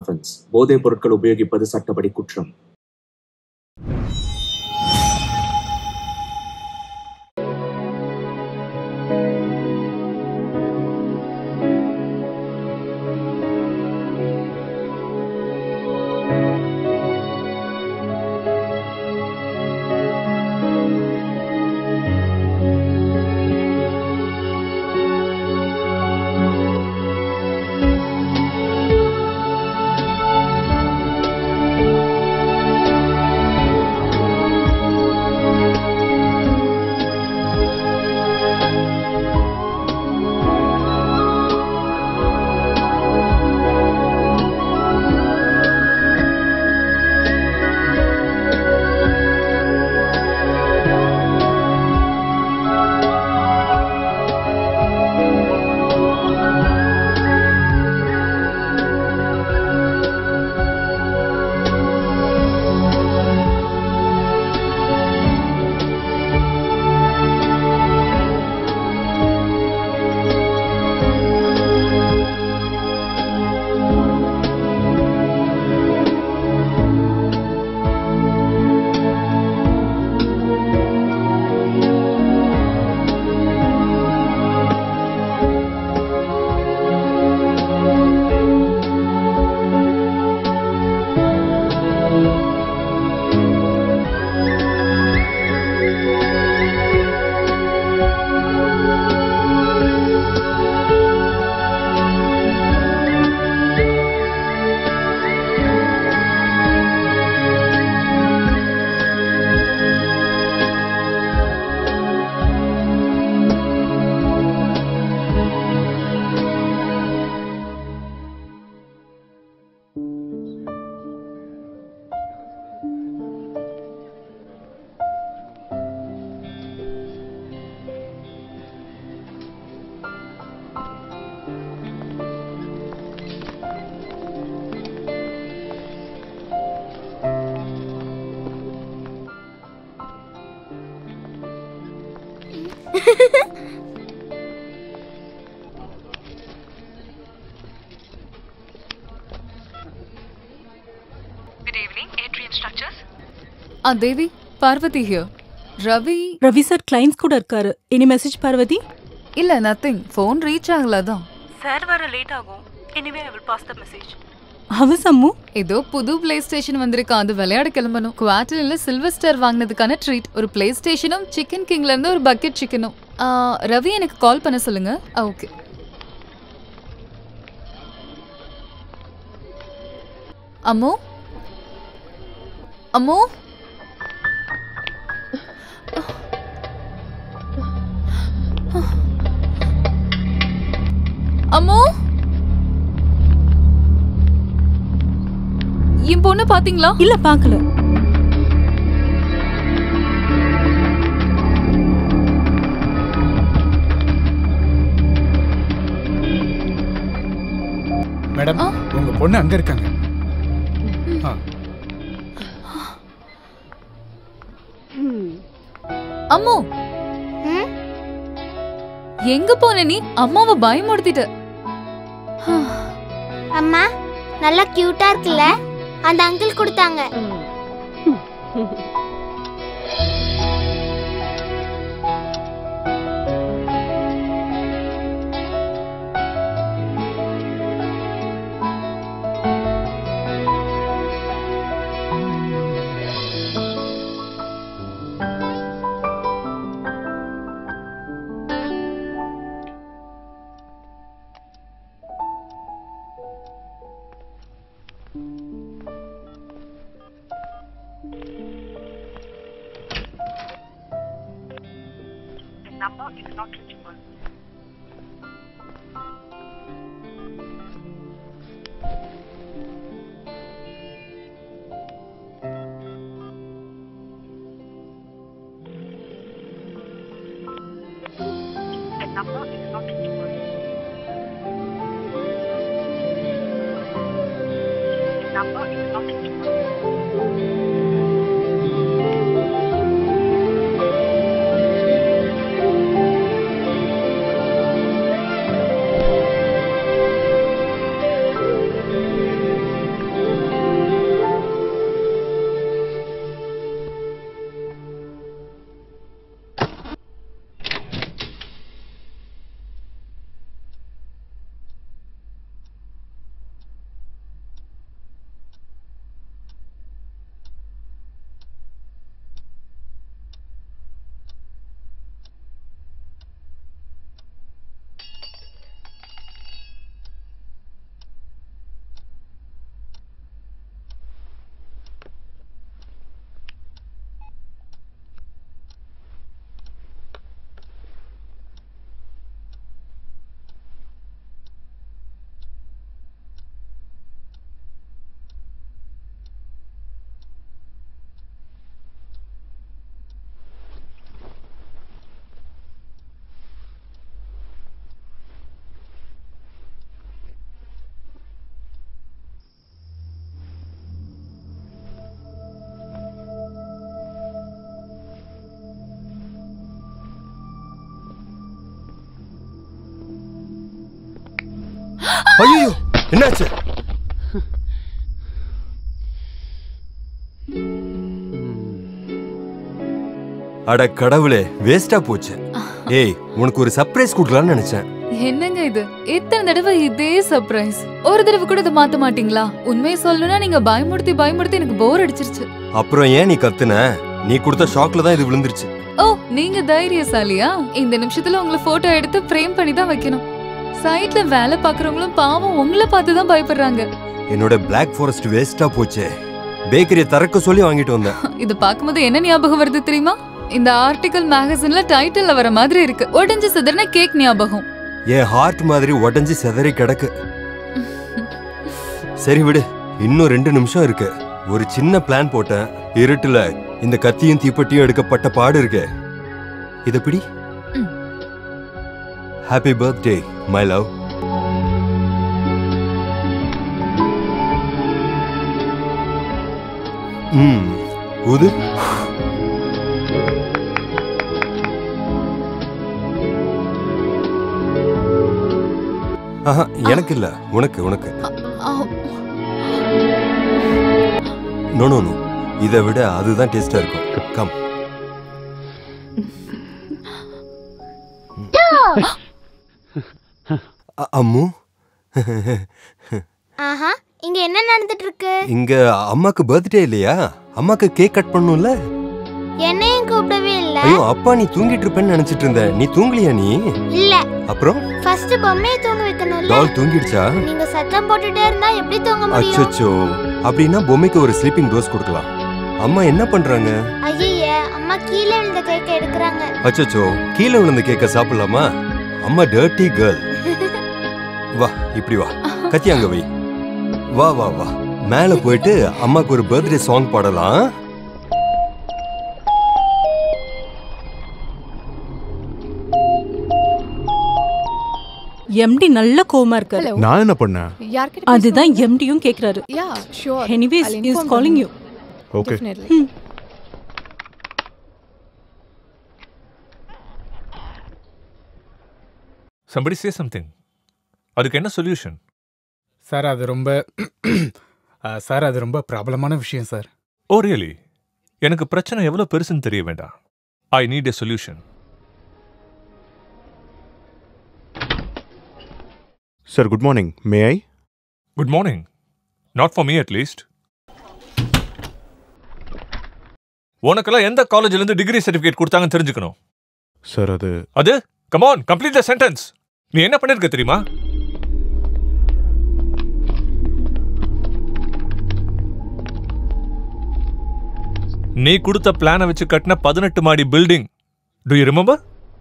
offense. போதைப் பொருட்கள் உபயோகிப்பது சட்டப்படி குற்றம் Good evening, Atrium Structures. ஆ தேவி பார்வதி ஹியர் ரவி ரவி சார் கிளைண்ட்ஸ் கூட இருக்காரு எனி மெசேஜ் பார்வதி இல்ல நத்திங் ஃபோன் ரீச் ஆகல தான் சார் வர லேட் ஆகும் anyway I will pass the message அவ சம்மு ஏதோ புது பிளே ஸ்டேஷன் வந்திருக்கா அது விளையாட கிளம்பணும் குவார்டர்ல சில்வர் ஸ்டார் வாங்கினதுக்கான ட்ரீட் ஒரு பிளே ஸ்டேஷனும் சிக்கன் கிங்ல இருந்து ஒரு பக்கெட் சிக்கனும் ரவி எனக்கு கால் பண்ண சொல்லுங்க ஓகே அம்மு அம்மு அம்மு என் பொண்ணு பாத்தீங்களா இல்ல பார்க்கல மேடம் ஆ. உங்க பொண்ணு அங்க இருக்காங்க ஆ அம்மு எங்க போன நீ அம்மாவை பயமுடுத்திட்ட அம்மா நல்லா கியூட்டா இருக்குல்ல அந்த அங்கிள் கொடுத்தாங்க The number is not reachable. The number is not reachable. The number is not reachable. ஐயோ என்னாச்சு அட கடவுளே வேஸ்டா போச்சு ஏய் உனக்கு ஒரு சர்ப்ரைஸ் கொடுக்கலாம்னு நினைச்சேன் என்னங்க இது இத்தனை தடவை இதே சர்ப்ரைஸ் ஒரு தடவை கூட இதை மாத்த மாட்டீங்களா உண்மையை சொல்லணும்னா நீங்க பயமுறுத்தி பயமுறுத்தி எனக்கு போர் அடிச்சிருச்சு அப்புறம் ஏன் நீ கத்துன நீ கொடுத்த ஷாக்ல தான் இது விழுந்துருச்சு ஓ நீங்க தைரியசாலியா இந்த நிமிஷத்துல உங்களை போட்டோ எடுத்து ஃப்ரேம் பண்ணி தான் வைக்கணும் சைட்ல வேலை பாக்குறவங்களும் பாவம் உங்களை பார்த்து தான் பயப்படுறாங்க என்னோட Black ஃபாரஸ்ட் வேஸ்டா போச்சே பேக்கரியை திறக்க சொல்லி வாங்கிட்டு வந்தேன் இது பார்க்கும்போது என்ன ஞாபகம் வருது தெரியுமா இந்த ஆர்டிகல் மேகசின்ல டைட்டில்ல வர மாதிரி இருக்கு உடைஞ்சு சிதறின கேக் ஞாபகம் என் ஹார்ட் மாதிரி உடஞ்சி சிதறி கிடக்கு சரி விடு இன்னும் ரெண்டு நிமிஷம் இருக்கு ஒரு சின்ன பிளான் போட்டேன் இருட்டுல இந்த கத்தியும் தீப்பெட்டியும் எடுக்கப்பட்ட பாடு இருக்கு இத பிடி ம். ஹாப்பி பர்த்டே மை லவ் ம் ஊது ஆஹா எனக்கு இல்ல உனக்கு உனக்கு ஆ, நோ நோ நோ இதை விட அதுதான் டேஸ்டா இருக்கும் கம் அ- அம்மு ஆஹா இங்க என்ன நடந்துட்டு இருக்கு இங்க அம்மாக்கு பர்த்டே இல்லையா அம்மாக்கு கேக் கட் பண்ணும்ல என்னையும் கூப்பிடவே இல்ல ஐயோ அப்பா நீ தூங்கிட்டு இருப்பேன்னு நினைச்சிட்டு இருந்த நீ தூங்கலையா நீ இல்ல அப்புறம் ஃபர்ஸ்ட் பொம்மையை தூங்க வைக்கணும்ல டால் தூங்கிடுச்சா நீங்க சத்தம் போட்டுட்டே இருந்தா எப்படி தூங்க முடியும் அச்சச்சோ அப்படின்னா பொம்மைக்கு ஒரு ஸ்லீப்பிங் டோஸ் கொடுக்கலாம் அம்மா என்ன பண்றாங்க ஐய அம்மா கீழே விழுந்த கேக்க எடுக்கறாங்க அச்சச்சோ கீழே விழுந்த கேக்க சாப்பிடலாமா அம்மா டர்ட்டி கேர்ள் வா இப்படி வா கத்தி அங்க வை வா வா வா மேல போயிட்டு அம்மாக்கு ஒரு பர்த்டே சாங் பாடலாம் எம்டி நல்ல கோவமா இருக்காரு நான் என்ன பண்ணேன் யார்கிட்ட அதுதான் எம்டியும் கேக்குறாரு yeah sure anyways is calling you okay definitely somebody say something அதுக்கு என்ன சொல்யூஷன் சார் அது ரொம்ப அஹ், சார் அது ரொம்ப பிரபலமான விஷயம் சார் ஓ ரியலி எனக்கு பிரச்சனை எவ்வளவு பெருசுன்னு தெரிய வேண்டாம் I need a solution sir good morning may I good morning not for me at least உனக்கெல்லாம் எந்த காலேஜ்ல இருந்து டிகிரி சர்டிஃபிகேட் கொடுத்தாங்கன்னு தெரிஞ்சுக்கணும் சார் அது அது கமான் கம்ப்ளீட் த சென்டென்ஸ் நீ என்ன பண்ணிருக்க தெரியுமா நீ கொடுத்த பிளானை வச்சு கட்டின பதினெட்டு மாடி பில்டிங் டு யூ ரிமெம்பர்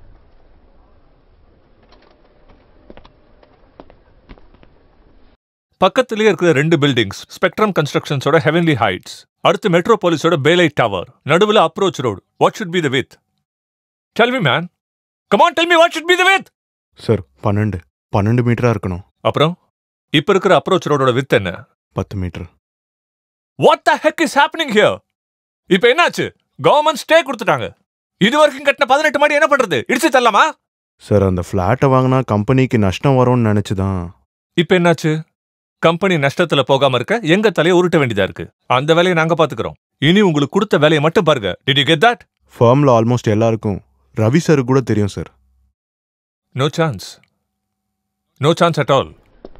பக்கத்திலேயே இருக்கிற ரெண்டு பில்டிங்ஸ் ஸ்பெக்ட்ரம் கன்ஸ்ட்ரக்ஷன்ஸோட ஹெவன்லி ஹைட்ஸ் அடுத்து மெட்ரோபாலிஸோட பேலைட் டவர் நடுவில் approach road what should be the width tell me man come on tell me what should be the width sir பன்னெண்டு பன்னெண்டு மீட்டரா இருக்கணும் அப்புறம் இப்ப இருக்கிற அப்ரோச் ரோடோட வித் என்ன பத்து metre what the heck is happening here இப்போ என்னாச்சு கவர்மெண்ட் ஸ்டே கொடுத்துட்டாங்க இது வரைக்கும் கட்டின பதினெட்டு மாடி என்ன பண்றது இடிச்சு தரலாமா சார் அந்த ஃப்ளாட்டை வாங்கினா கம்பெனிக்கு நஷ்டம் வரும்னு நினச்சி தான் இப்போ என்னாச்சு கம்பெனி நஷ்டத்துல போகாம இருக்க எங்க தலையை உருட்ட வேண்டியதா இருக்கு அந்த வேலையை நாங்க பாத்துக்கிறோம் இனி உங்களுக்கு கொடுத்த வேலையை மட்டும் பாருங்க டிட் யூ கெட் தட் ஃபேர்மில் ஆல்மோஸ்ட் எல்லாருக்கும் ரவி சார் கூட தெரியும் sir no chance no chance at all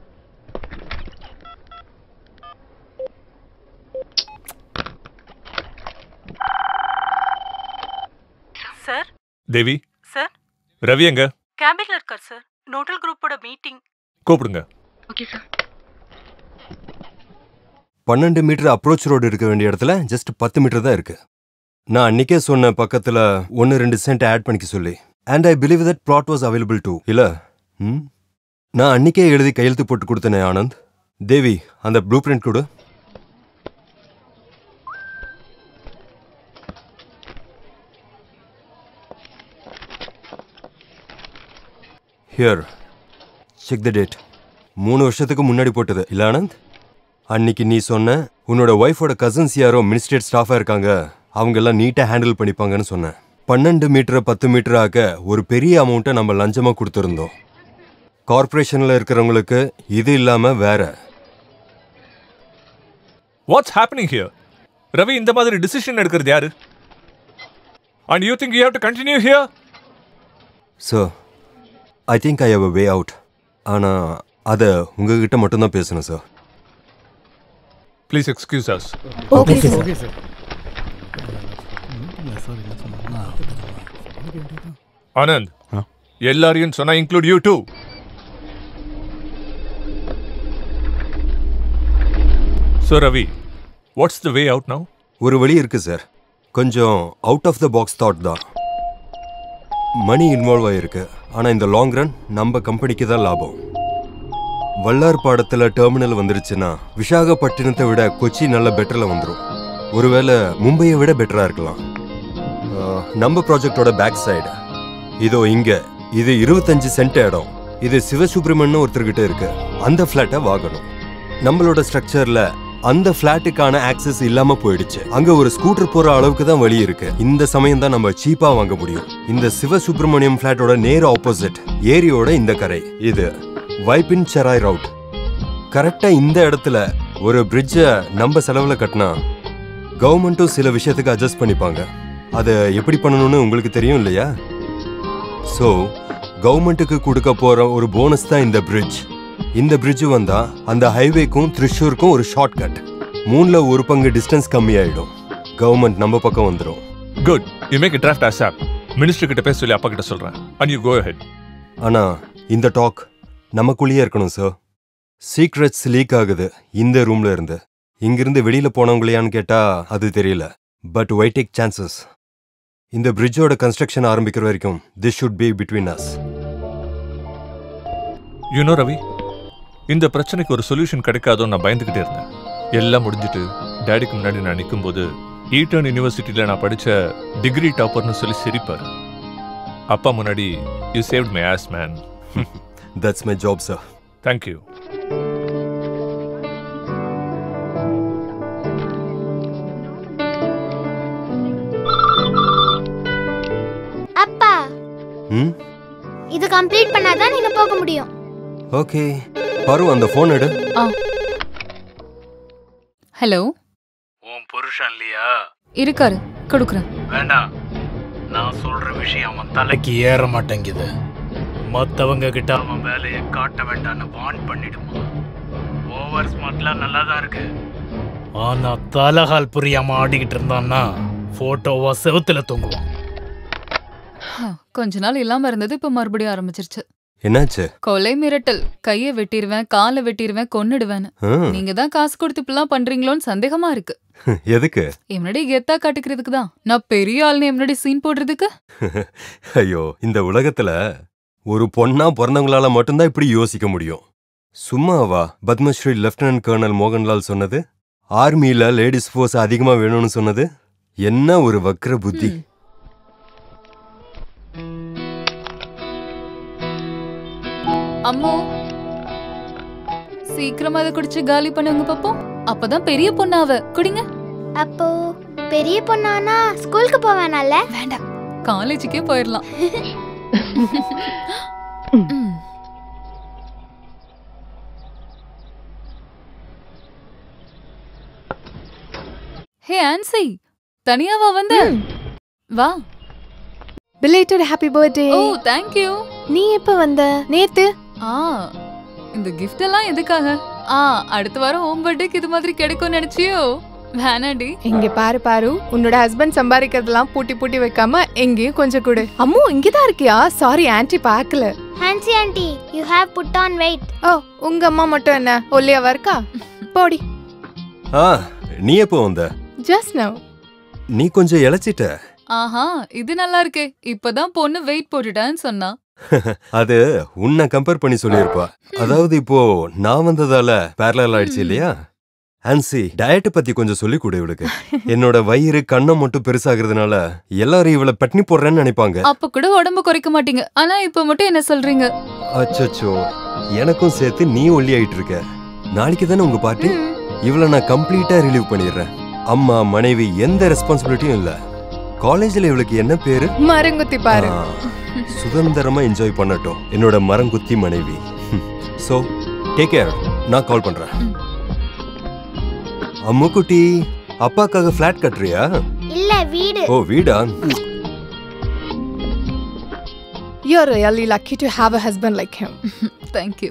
sir Devi sir Ravi எங்க கேபின்ல இருக்கார் சார் நோட்டல் குரூப்போட மீட்டிங் கூப்பிடுங்க ஓகே சார் பன்னெண்டு மீட்டர் அப்ரோச் ரோடு இருக்க வேண்டிய இடத்துல ஜஸ்ட் பத்து மீட்டர் தான் இருக்கு நான் அன்னைக்கே சொன்ன பக்கத்துல ஒன்று ரெண்டு சென்ட் ஆட் பண்ணிக்க சொல்லி and I believe that plot was available too இல்ல ம் நான் அன்னைக்கே எழுதி கையெழுத்து போட்டு கொடுத்தனே ஆனந்த் தேவி அந்த ப்ளூ பிரிண்ட் கொடு ஹியர் செக் த டேட் மூணு வருஷத்துக்கு முன்னாடி போட்டது இல்ல ஆனந்த் அன்னைக்கு நீ சொன்ன உன்னோட ஒய்ஃபோட கசின்ஸ் யாரோ மினிஸ்ட்ரேட் ஸ்டாஃபா இருக்காங்க அவங்க எல்லாம் நீட்டா ஹேண்டில் பண்ணிப்பாங்கன்னு சொன்னேன் பன்னெண்டு மீட்டரை பத்து மீட்டர் ஆக்க ஒரு பெரிய அமௌண்ட்டை நம்ம லஞ்சமா கொடுத்துருந்தோம் கார்ப்பரேஷன்ல இருக்கிறவங்களுக்கு இது இல்லாம வேற வாட்ஸ் ஹேப்பனிங் ஹியர் ரவி இந்த மாதிரி டிசிஷன் எடுக்கிறது யாரு and you think you have to continue here so I think I have a way out ஆனால் அதை உங்ககிட்ட மட்டும்தான் பேசணும் sir please excuse us okay sir okay sir Anand ஆ? எல்லாரையும் சொன்னா include you too so Ravi what's the way out now ஒரு வழி இருக்கு சார் கொஞ்சம் out of the box thought தான் மணி இன்வால்வ் ஆகிருக்கு ஆனால் இந்த லாங் ரன் நம்ம கம்பெனிக்கு தான் லாபம் வல்லார் பாடத்தில் டெர்மினல் வந்துருச்சுன்னா விசாகப்பட்டினத்தை விட கொச்சி நல்ல பெட்டரில் வந்துடும் ஒருவேளை மும்பையை விட பெட்டராக இருக்கலாம் ஆஹ், நம்ம ப்ராஜெக்டோட பேக் சைடு இதோ இங்க இது இருபத்தஞ்சு சென்ட் இடம் இது சிவசுப்ரமணியன் ஒருத்தர்கிட்ட இருக்கு அந்த ஃப்ளாட்டை வாங்கணும் நம்மளோட ஸ்ட்ரக்சர்ல அந்த ஃபிளாட்டுக்கான ஆக்சஸ் இல்லாம போயிடுச்சு அங்க ஒரு ஸ்கூட்டர் போற அளவுக்கு தான் வழி இருக்கு இந்த சமயம் தான் நம்ம சீப்பா வாங்க முடியும் இந்த சிவசுப்ரமணியம் ஃபிளாட்டோட நேர் ஆப்போசிட் ஏரியோட இந்த கரை இது வைப்பின் செராய் ரவுட் கரெக்டா இந்த இடத்துல ஒரு பிரிட்ஜை நம்ம செலவுல கட்டினா கவர்மெண்ட்டும் சில விஷயத்துக்கு அட்ஜஸ்ட் பண்ணிப்பாங்க அதை எப்படி பண்ணணும்னு உங்களுக்கு தெரியும் இல்லையா ஸோ கவர்மெண்ட்டுக்கு கொடுக்க போற ஒரு போனஸ் தான் இந்த பிரிட்ஜ் இந்த பிரிட்ஜ் வந்தா அந்த ஹைவேக்கும் த்ரிஷூருக்கும் ஒரு ஷார்ட் கட் மூணுல ஒரு பங்கு டிஸ்டன்ஸ் கம்மியாயிடும் கவர்மெண்ட் நம்ம பக்கம் வந்துடும் good you make draft ASAP minister கிட்ட பேச சொல்லி அப்பா கிட்ட சொல்றேன் அண்ட் யூ கோ ஹெட் ஆனா இந்த டாக் நமக்குள்ளேயே இருக்கணும் சார் சீக்ரெட்ஸ் லீக் ஆகுது இந்த ரூம்ல இருந்து இங்கிருந்து வெளியில போனவங்களையான்னு கேட்டா அது தெரியல பட் வை டேக் சான்சஸ் இந்த பிரிட்ஜோட கன்ஸ்ட்ரக்ஷன் ஆரம்பிக்கிற வரைக்கும் this should be between us you know Ravi இந்த பிரச்சனைக்கு ஒரு சொல்யூஷன் கிடைக்காதோன்னு நான் பயந்துகிட்டே இருந்தேன் எல்லாம் முடிஞ்சிட்டு டேடிக்கு முன்னாடி நான் நிற்கும்போது ஈட்டர்ன் யூனிவர்சிட்டியில் நான் படித்த டிகிரி டாப்பர்னு சொல்லி சிரிப்பார் அப்பா முன்னாடி you saved my ass man that's my job sir thank you அப்பா ம் இது கம்ப்ளீட் பண்ணாதான் நீங்க போக முடியும் ஓகே பாரு அந்த ஃபோன் எடு ஹலோ உன் புருஷன் இல்லையா இருக்காரு கொடுக்குறேன் வேண்டாம் நான் சொல்ற விஷயம் அவன் தலைக்கு ஏற மாட்டேங்குது மத்தவங்க கிட்ட அவன் வேலையை காட்ட வேண்டாம்னு வார்ன் பண்ணிடுமா ஓவர் ஸ்மார்ட்லாம் நல்லா தான் இருக்கு ஆனா தலகால் புரியாம ஆடிக்கிட்டு இருந்தான்னா போட்டோவா செவுத்துல தொங்குவான் ஹ, கொஞ்ச நாள் இல்லாம இருந்தது இப்ப மறுபடியும் ஆரம்பிச்சிருச்சு என்னாச்சு கொலை மிரட்டல் கைய வெட்டிடுவேன் காலை வெட்டிடுவேன் கொன்னுடுவேன்னு ஆ, நீங்க தான் காசு கொடுத்து இப்படிலாம் பண்றீங்களோன்னு சந்தேகமா இருக்கு எதுக்கு என் முன்னாடி கெத்தா காட்டுக்கிறதுக்கு தான் நான் பெரிய ஆள்னு என் முன்னாடி சீன் போடுறதுக்கு ஐயோ இந்த உலகத்துல ஒரு பொண்ணா பிறந்தவங்களால மட்டும்தான் இப்படி யோசிக்க முடியும் சும்மாவா பத்மஸ்ரீ லெப்டினன்ட் கர்னல் மோகன்லால் சொன்னது ஆர்மியில லேடிஸ் ஃபோர்ஸ் அதிகமா வேணும்னு சொன்னது என்ன ஒரு வக்ர புத்தி ம். அம்மோ சீக்கிரமா அதை குடிச்சு காலி பண்ணுங்க பாப்போம் அப்பதான் பெரிய பொண்ணாவ குடிங்க அப்போ பெரிய பொண்ணானா ஸ்கூலுக்கு போவேனால வேண்டாம் காலேஜுக்கே போயிடலாம் ம். ஹே ஆன்சி தனியாவா வந்த வா belated happy birthday oh thank you நீ எப்ப வந்த நேத்து ஆ இந்த gift எல்லாம் எதுக்காக ஆ அடுத்த வாரம் உன் பர்த்டேக்கு இது மாதிரி கிடைக்கும்னு நினைச்சியோ வேணாடி இங்க பாரு பாரு உன்னோட ஹஸ்பண்ட் சம்பாதிக்கிறதெல்லாம் பூட்டி பூட்டி வைக்காம எங்கேயும் கொஞ்சம் கொடு அம்மு இங்கதான் இருக்கியா சாரி ஆன்ட்டி பார்க்கல Hansi aunty you have put on weight oh உங்க அம்மா மட்டும் என்ன ஒல்லியாவா இருக்கா போடி ஆ நீ எப்போ வந்த ஜஸ்ட் நவ் நீ கொஞ்சம் இழைச்சிட்ட ஆஹா இது நல்லா இருக்கே இப்பதான் பொண்ணு வெயிட் போட்டுட்டான்னு சொன்னா அது உன்னை கம்பேர் பண்ணி சொல்லியிருப்பா அதாவது இப்போ நான் வந்ததால பேரலல் ஆயிடுச்சு இல்லையா ஆன்சி டயட் பத்தி கொஞ்சம் சொல்லி கொடு இவளுக்கு என்னோட வயிறு கண்ணம் மட்டும் பெருசாகிறதுனால எல்லாரும் இவளை பட்னி போடுறேன்னு நினைப்பாங்க அப்ப கூட உடம்பு குறைக்க மாட்டீங்க ஆனா இப்ப மட்டும் என்ன சொல்றீங்க அச்சச்சோ எனக்கும் சேர்த்து நீ ஒல்லி ஆயிட்டு இருக்க நாளைக்கு தானே உங்க பார்ட்டி இவளை நான் கம்ப்ளீட்டா ரிலீவ் பண்ணிடுறேன் அம்மா மனைவி எந்த ரெஸ்பான்சிபிலிட்டியும் இல்ல காலேஜ்ல இவளுக்கு என்ன பேரு மரங்குத்தி பாரு ஆ, சுதந்திரமா என்ஜாய் பண்ணட்டும் என்னோட மரங்குத்தி மனைவி சோ டேக் கேர் நான் கால் பண்றேன் அம்முக்குட்டி அப்பாக்காக ஃபிளாட் கட்டுறியா இல்ல வீடு ஓ வீடா You're really lucky to have a husband like him. Thank you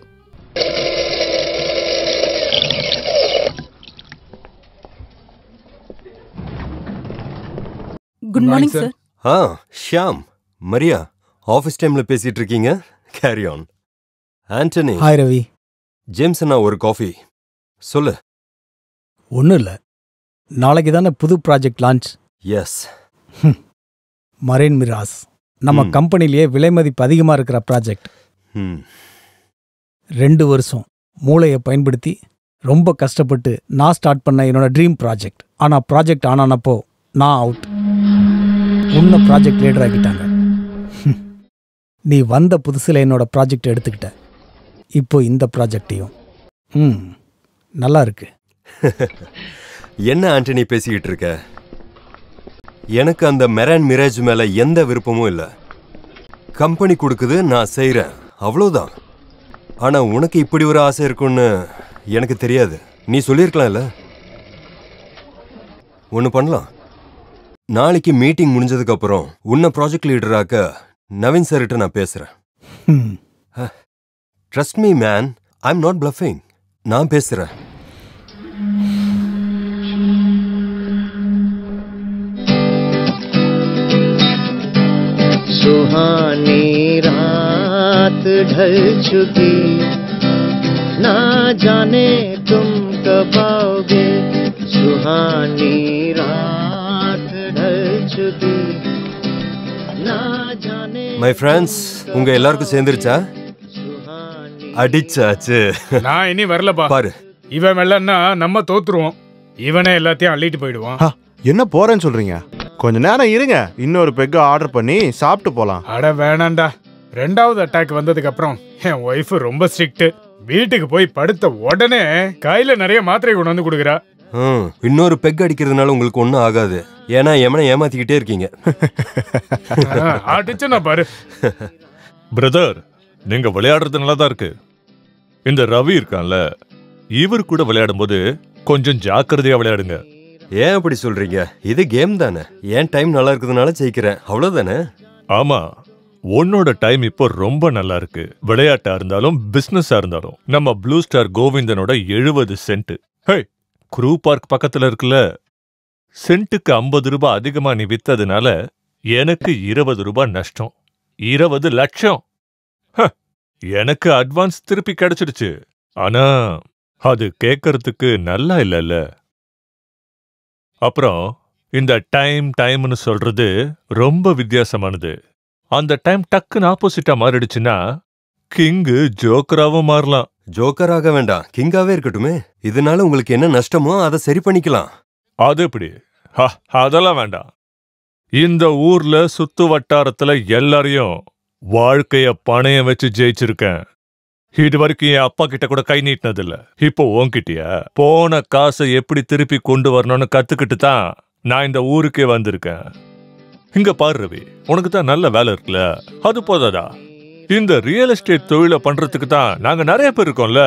good morning sir ஆ ஷியாம் மரியா ஆஃபீஸ் டைம்ல பேசிட்டு இருக்கீங்க carry on Antony hi Ravi James அண்ணா ஒரு காஃபி சொல்லு ஒன்றும் இல்லை நாளைக்கு தானே புது ப்ராஜெக்ட் லான்ச் எஸ் மரேன் மிராஸ் நம்ம ம். கம்பெனிலேயே விலை மதிப்பு அதிகமாக இருக்கிற ப்ராஜெக்ட் ம் ரெண்டு வருஷம் மூளையை பயன்படுத்தி ரொம்ப கஷ்டப்பட்டு நான் ஸ்டார்ட் பண்ண என்னோட ட்ரீம் ப்ராஜெக்ட் ஆனால் ப்ராஜெக்ட் ஆன் ஆனப்போ நான் அவுட் உன்னை ப்ராஜெக்ட் லீடர் ஆக்கிட்டாங்க ஹம். நீ வந்த புதுசில் என்னோட ப்ராஜெக்ட் எடுத்துக்கிட்ட இப்போ இந்த ப்ராஜெக்டையும் ம் நல்லா இருக்கு என்ன ஆண்டனி பேசிக்கிட்டு இருக்க எனக்கு அந்த மெரான் மிராஜ் மேல எந்த விருப்பமும் இல்ல கம்பெனி கொடுக்குது நான் செய்றேன் அவ்வளவுதான் ஆனா உனக்கு இப்படி ஒரு ஆசை இருக்கும்னு எனக்கு தெரியாது நீ சொல்லியிருக்கலாம்ல ஒன்று பண்ணலாம் நாளைக்கு மீட்டிங் முடிஞ்சதுக்கு அப்புறம் உன்னை ப்ராஜெக்ட் லீடராக்க நவீன் சார்கிட்ட நான் பேசுறேன் ம் trust me man I am not bluffing நான் பேசுறேன் सुहानी रात ढल चुकी ना जाने तुम कब आओगे सुहानी रात ढल चुकी ना जाने மை ஃப்ரெண்ட்ஸ் உங்க எல்லாருக்கும் சேர்ந்துருச்சா அடிச்சாச்சு நான் இனி வரலப்பா பாரு இவன் வெள்ளன்னா நம்ம தோத்துருவோம் இவனே எல்லாத்தையும் அள்ளிட்டு போயிடுவான் ஹா, என்ன போறேன்னு சொல்றீங்க கொஞ்ச நேரம் இருங்க இன்னொரு பெக் ஆர்டர் பண்ணி சாப்பிட்டு போலாம் அட வேணாண்டா ரெண்டாவது அட்டாக் வந்ததுக்கு அப்புறம் என் ஒய்ஃப் ரொம்ப ஸ்ட்ரிக்ட் வீட்டுக்கு போய் படுத்த உடனே கையில நிறைய மாத்திரை கொண்டு வந்து கொடுக்குறா ம் இன்னொரு பெக் அடிக்கிறதுனால உங்களுக்கு ஒன்றும் ஆகாது ஏன்னா எமனை ஏமாத்திக்கிட்டே இருக்கீங்க அடிச்சு நான் பாரு பிரதர் நீங்க விளையாடுறது நல்லா தான் இருக்கு இந்த ரவி இருக்கான்ல இவர் கூட விளையாடும்போது கொஞ்சம் ஜாக்கிரதையா விளையாடுங்க ஏன் அப்படி சொல்றீங்க இது கேம் தானே ஏன் டைம் நல்லா இருக்கிறதுனால ஜெயிக்கிறேன் அவ்வளவுதானே ஆமா உன்னோட டைம் இப்போ ரொம்ப நல்லா இருக்கு விளையாட்டா இருந்தாலும் பிசினஸா இருந்தாலும் நம்ம ப்ளூ ஸ்டார் கோவிந்தனோட எழுபது சென்ட் ஹே குரூ பார்க் பக்கத்துல இருக்குல்ல சென்ட்டுக்கு ஐம்பது ரூபாய் அதிகமா நீ வித்ததுனால எனக்கு இருபது ரூபாய் நஷ்டம் இருபது லட்சம் ஹ, எனக்கு அட்வான்ஸ் திருப்பி கிடைச்சிடுச்சு ஆனா அது கேட்கறதுக்கு நல்லா இல்லைல்ல அப்புறம் இந்த டைம் டைம்னு சொல்றது ரொம்ப வித்தியாசமானது அந்த டைம் டக்குன்னு ஆப்போசிட்டா மாறிடுச்சுன்னா கிங்கு ஜோக்கராவும் மாறலாம் ஜோக்கர் ஆக வேண்டாம் கிங்காவே இருக்கட்டுமே இதனால உங்களுக்கு என்ன நஷ்டமோ அதை சரி பண்ணிக்கலாம் அது எப்படி ஹ, அதெல்லாம் வேண்டாம் இந்த ஊர்ல சுத்து வட்டாரத்துல எல்லாரையும் வாழ்க்கைய பணையம் வச்சு ஜெயிச்சிருக்கேன் இது வரைக்கும் என் அப்பா கிட்ட கூட கை நீட்டினதில்ல இப்போ உன்கிட்டயா போன காசை எப்படி திருப்பி கொண்டு வரணும்னு கத்துக்கிட்டு தான் நான் இந்த ஊருக்கே வந்திருக்கேன் இங்க பாரு ரவி உனக்கு தான் நல்ல வேலை இருக்குல்ல அது போதாதா இந்த ரியல் எஸ்டேட் தொழிலை பண்றதுக்கு தான் நாங்க நிறைய பேர் இருக்கோம்ல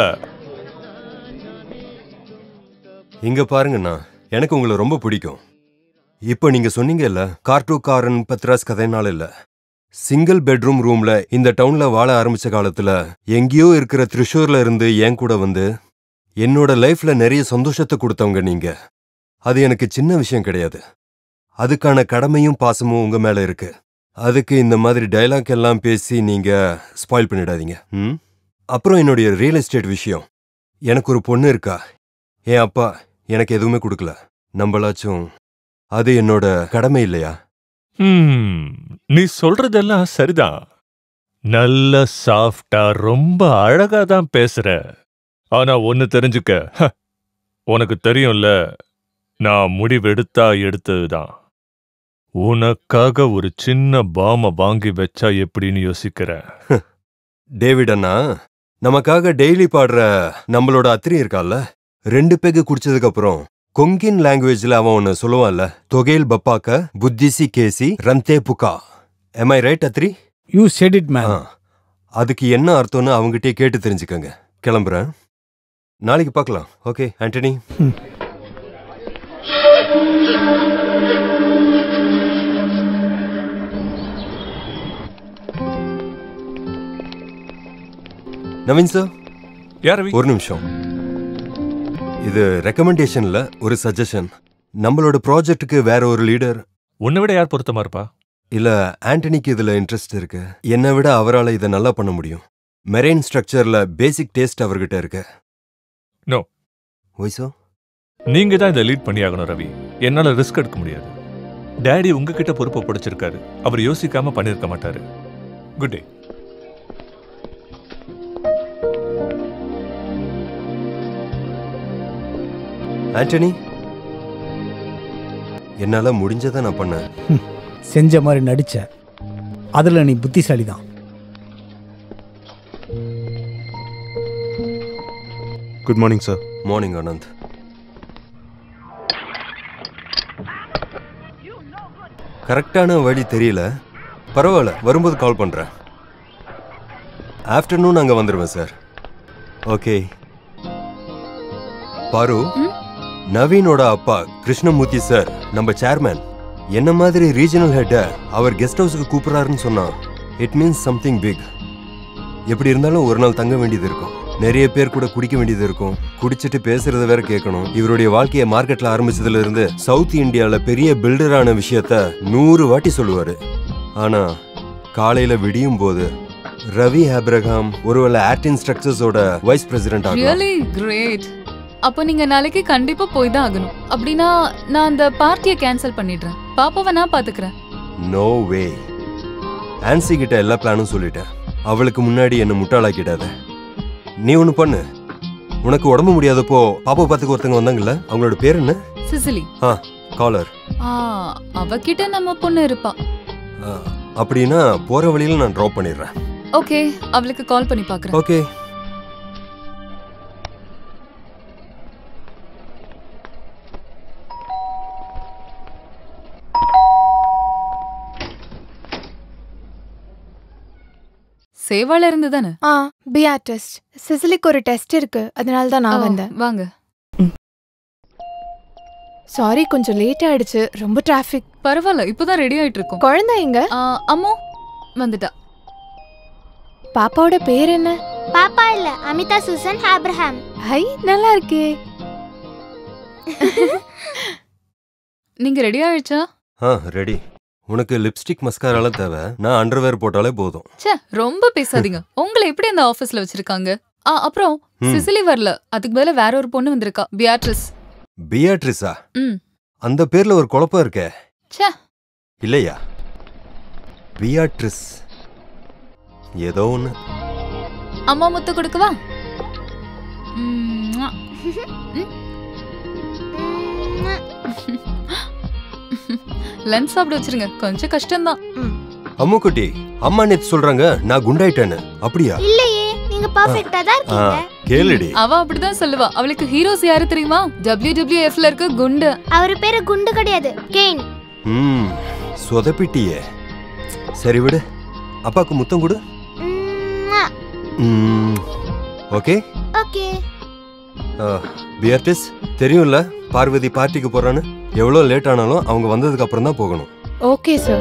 இங்க பாருங்கண்ணா எனக்கு உங்களை ரொம்ப பிடிக்கும் இப்போ நீங்க சொன்னீங்கல்ல கார்டூ காரன் பத்ராஸ் கதைனால இல்ல சிங்கிள் பெட்ரூம் ரூம்ல இந்த டவுன்ல வாழ ஆரம்பிச்ச காலத்துல எங்கேயோ இருக்கிற த்ரிஷூர்ல இருந்து என் கூட வந்து என்னோட லைஃப்ல நிறைய சந்தோஷத்தை கொடுத்தவங்க நீங்க அது எனக்கு சின்ன விஷயம் கிடையாது அதுக்கான கடமையும் பாசமும் உங்க மேல இருக்கு அதுக்கு இந்த மாதிரி டயலாக் எல்லாம் பேசி நீங்க ஸ்பாயில் பண்ணிடாதீங்க ம் அப்புறம் என்னுடைய ரியல் எஸ்டேட் விஷயம் எனக்கு ஒரு பொண்ணு இருக்கா என் அப்பா எனக்கு எதுவுமே கொடுக்கல நம்பளாச்சும் அது என்னோட கடமை இல்லையா ஹம், நீ சொல்றதெல்லாம் சரிதான் நல்ல சாஃப்டா ரொம்ப அழகா தான் பேசுற ஆனா ஒன்னு தெரிஞ்சுக்க ஹ, உனக்கு தெரியும்ல நான் முடிவெடுத்தா எடுத்ததுதான் உனக்காக ஒரு சின்ன பாம வாங்கி வச்சா எப்படின்னு யோசிக்கிறேன் டேவிட் அண்ணா நமக்காக டெய்லி பாடுற நம்மளோட அத்திரி இருக்கால்ல ரெண்டு பெக்கு குடிச்சதுக்கு அப்புறம் கொங்கின் லாங்குவேஜ்ல அவன் ஒன்னு சொல்லுவான்ல தொகையில் பப்பாக்க புத்திசி கேசி ரந்தே புகா எம் ஐ ரைட் அத்ரி யூ செட் இட் மேன் அதுக்கு என்ன அர்த்தம்னு அவங்ககிட்டயே கேட்டு தெரிஞ்சுக்கங்க கிளம்புறேன் நாளைக்கு பார்க்கலாம் ஓகே ஆண்டனி நவீன் சார் யார் ஒரு நிமிஷம் இது ரெக்கமெண்டேஷன்ல ஒரு சஜஷன் நம்மளோட ப்ராஜெக்ட்டுக்கு வேற ஒரு லீடர் உன்னை விட யார் பொருத்தமா இருப்பா இல்ல ஆண்டனிக்கு இதுல இன்ட்ரெஸ்ட் இருக்கு என்னை விட அவரால இதை நல்லா பண்ண முடியும் மெரெயின் ஸ்ட்ரக்சர்ல பேசிக் டேஸ்ட் அவர்கிட்ட இருக்கு நோ ஒய்சோ நீங்க தான் இதை லீட் பண்ணியாகணும் ரவி என்னால ரிஸ்க் எடுக்க முடியாது டேடி உங்ககிட்ட பொறுப்பை பிடிச்சிருக்காரு அவர் யோசிக்காம பண்ணிருக்க மாட்டாரு குட் டே ஆண்டனி என்னால முடிஞ்சதை நான் பண்ணேன் செஞ்ச மாதிரி நடிச்ச அதில் நீ புத்திசாலி தான் good morning sir morning Anand கரெக்டான வழி தெரியல பரவாயில்ல வரும்போது கால் பண்றேன் ஆஃப்டர்நூன் அங்க வந்துடுவேன் சார் ஓகே பாரு நவீனோட அப்பா கிருஷ்ணமூர்த்தி சார் நம்ம சேர்மேன் என்ன மாதிரி ரீஜனல் ஹெட்ட அவர் கெஸ்ட் ஹவுஸுக்கு கூப்பிடுறாருன்னு சொன்னா இட் மீன்ஸ் சம்திங் பிக் எப்படி இருந்தாலும் ஒரு நாள் தங்க வேண்டியது இருக்கும் நிறைய பேர் கூட குடிக்க வேண்டியது இருக்கும் குடிச்சிட்டு பேசுறத வேற கேட்கணும் இவருடைய வாழ்க்கையை மார்க்கெட்ல ஆரம்பிச்சதுல இருந்து சவுத் இந்தியால பெரிய பில்டரான விஷயத்த நூறு வாட்டி சொல்லுவாரு ஆனா காலையில விடியும் போது ரவி ஆப்ரஹாம் ஒருவேளை ஆர்டின் ஸ்ட்ரக்சர்ஸோட வைஸ் பிரசிடென்ட் ஆகலாம் ரியலி கிரேட் அப்போ நீங்க நாளைக்கு கண்டிப்பா போய் தான் ஆகணும் அப்படின்னா நான் அந்த பார்ட்டியை கேன்சல் பண்ணிடுறேன் பாப்பாவை நான் பாத்துக்கிறேன் நோ வே ஆன்சி கிட்ட எல்லா பிளானும் சொல்லிட்டேன் அவளுக்கு முன்னாடி என்ன முட்டாளாக்கிடாத நீ ஒன்று பண்ணு உனக்கு உடம்பு முடியாதப்போ பாப்பா பார்த்துக்க ஒருத்தங்க வந்தாங்கல்ல அவங்களோட பேர் என்ன சிசிலி ஆ காலர் ஆ அவகிட்ட நம்ம பொண்ணு இருப்பா அப்படின்னா போற வழியில நான் ட்ராப் பண்ணிடுறேன் ஓகே அவளுக்கு கால் பண்ணி பாக்குறேன் ஓகே சேவால இருந்து தானே ஆ பிஆர் டெஸ்ட் சிசிலிக்கு ஒரு டெஸ்ட் இருக்கு அதனால தான் நான் ஓ, வந்தேன் வாங்க சாரி கொஞ்சம் லேட் ஆயிடுச்சு ரொம்ப டிராஃபிக் பரவாயில்ல இப்போதான் ரெடி ஆயிட்டு இருக்கோம் குழந்தை எங்க அம்மோ வந்துட்டா பாப்பாவோட பேர் என்ன பாப்பா இல்ல அமிதா சுசன் ஆப்ரஹாம் ஹை நல்லா இருக்கே நீங்க ரெடி ஆயிடுச்சா ஆ ரெடி உனக்கு லிப்ஸ்டிக் மஸ்காராலாம் தேவை நான் அண்டர்வேர் போட்டாலே போதும் ச்சே ரொம்ப பேசாதீங்க உங்களை எப்படி அந்த ஆபீஸ்ல வச்சிருக்காங்க ஆ அப்புறம் ம். சிசிலி வரல அதுக்கு பதிலா வேற ஒரு பொண்ணு வந்திருக்கா பியாட்ரிஸ் பியாட்ரிஸா ம் அந்த பேர்ல ஒரு குழப்பம் இருக்கே ச்சே இல்லையா பியாட்ரிஸ் ஏதோ ஒன்று அம்மா முத்து கொடுக்கவா ம்ம். ம். லஞ்ச் சாப்பிட வச்சிருங்க கொஞ்சம் கஷ்டம்தான் அம்முக்குட்டி அம்மா நேத்து சொல்றாங்க நான் குண்டாயிட்டேன்னு அப்படியா இல்லையே நீங்க பர்ஃபெக்ட்டா தான் ஆ, இருக்கீங்க கேளுடி அவ அப்படிதான் சொல்லுவா அவளுக்கு ஹீரோஸ் யாரு தெரியுமா டபிள்யூ ல இருக்க குண்டு அவர் பேரு குண்டு கிடையாது கெயின் ம் சொதப்பிட்டியே சரி விடு அப்பாக்கு முத்தம் கொடு ம், ஓகே ஓகே பியர்டிஸ் தெரியும்ல பார்வதி பார்ட்டிக்கு போறான்னு எவ்வளோ லேட் ஆனாலும் அவங்க வந்ததுக்கு அப்புறம் தான் போகணும் ஓகே சார்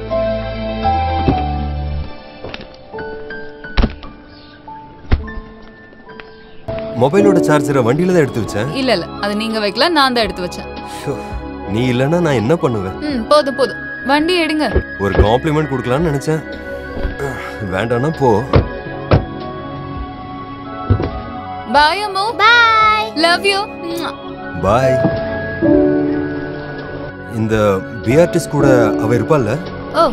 மொபைலோட சார்ஜரை வண்டியில தான் எடுத்து வச்சேன் இல்ல இல்ல அது நீங்க வைக்கல நான் தான் எடுத்து வச்சேன் ஷோ, நீ இல்லைன்னா நான் என்ன பண்ணுவேன் ம் போதும் போதும் வண்டி எடுங்க ஒரு காம்ப்ளிமெண்ட் கொடுக்கலாம்னு நினைச்சேன் வேண்டாம்னா போ bye Ammu bye love you bye இந்த பிஆர்டிஸ் கூட அவ இருப்பாள்ல ஓ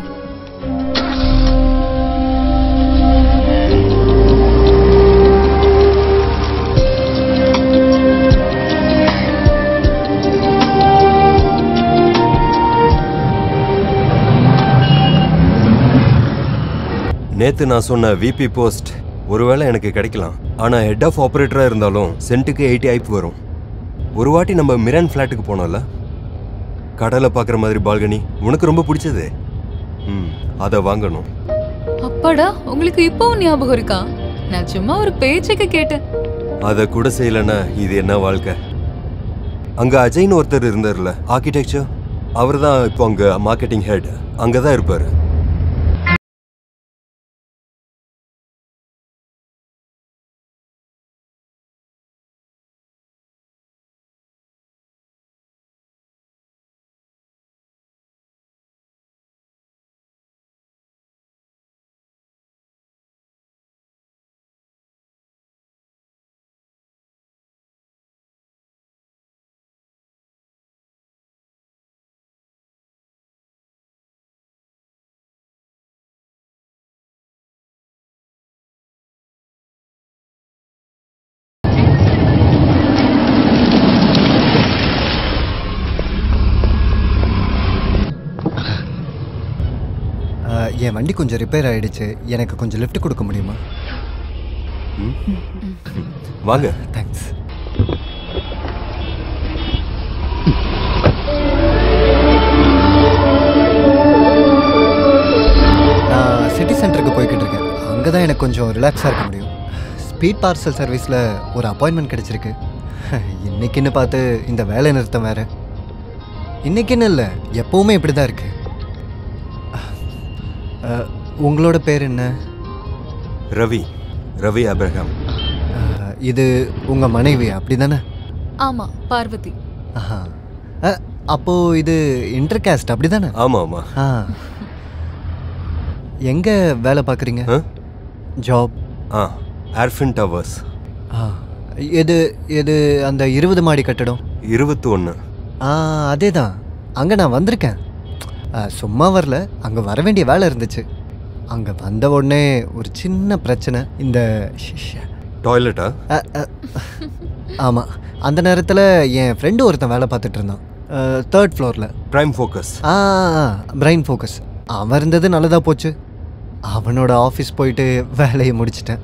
நேத்து நான் சொன்ன விபி போஸ்ட் ஒருவேளை எனக்கு கிடைக்கலாம் ஆனா ஹெட் ஆஃப் ஆபரேட்டரா இருந்தாலும் சென்ட்டுக்கு எயிட்டி ஐப் வரும் ஒரு வாட்டி நம்ம மிரான் ஃப்ளாட்டுக்கு போனோம்ல கடலை பார்க்குற மாதிரி பால்கனி உனக்கு ரொம்ப பிடிச்சது ம் அதை வாங்கணும் அப்பாடா உங்களுக்கு இப்பவும் ஞாபகம் இருக்கா நான் சும்மா ஒரு பேச்சுக்கு கேட்டேன் அதை கூட செய்யலைன்னா இது என்ன வாழ்க்கை அங்க அஜய்னு ஒருத்தர் இருந்தார்ல ஆர்கிடெக்சர் அவர் தான் இப்போ அங்க மார்க்கெட்டிங் ஹெட் அங்கே தான் இருப்பாரு ஆஹ், என் வண்டி கொஞ்சம் ரிப்பேர் ஆயிடுச்சு எனக்கு கொஞ்சம் லிஃப்ட் கொடுக்க முடியுமா வாங்க தேங்க்ஸ் நான் சிட்டி சென்டருக்கு போய்கிட்டு இருக்கேன் அங்கே தான் எனக்கு கொஞ்சம் ரிலாக்ஸாக இருக்க முடியும் ஸ்பீட் பார்சல் சர்வீஸில் ஒரு அப்பாயின்மெண்ட் கிடச்சிருக்கு இன்னைக்குன்னு பார்த்து இந்த வேலை நிறுத்தம் வேற இன்னைக்குன்னு இல்லை எப்போவுமே இப்படி தான் இருக்கு அஹ், உங்களோட பேர் என்ன ரவி ரவி அப்ரஹாம் அஹ், இது உங்கள் மனைவி அப்படி தானே ஆமா பார்வதி ஆஹா அஹ், அப்போ இது இன்டர்காஸ்ட் அப்படி தானே ஆமா ஆமா ஆ எங்கே வேலை பார்க்குறீங்க ஜாப் ஆ ஏர்ஃபின் டவர்ஸ் ஆ எது எது அந்த இருபது மாடி கட்டடம் இருபத்தி ஒன்று ஆ அதே தான் அங்கே நான் வந்திருக்கேன் ஆ, சும்மா வரல அங்கே வர வேண்டிய வேலை இருந்துச்சு அங்கே வந்த உடனே ஒரு சின்ன பிரச்சனை இந்த டாய்லெட்டா ஆமாம் அந்த நேரத்தில் என் ஃப்ரெண்டு ஒருத்தன் வேலை பார்த்துட்டு இருந்தான் தேர்ட் ஃப்ளோரில் ப்ரைம் ஃபோக்கஸ் ஆ பிரைன் ஃபோக்கஸ் அவன் இருந்தது நல்லதாக போச்சு அவனோட ஆஃபீஸ் போயிட்டு வேலையை முடிச்சிட்டேன்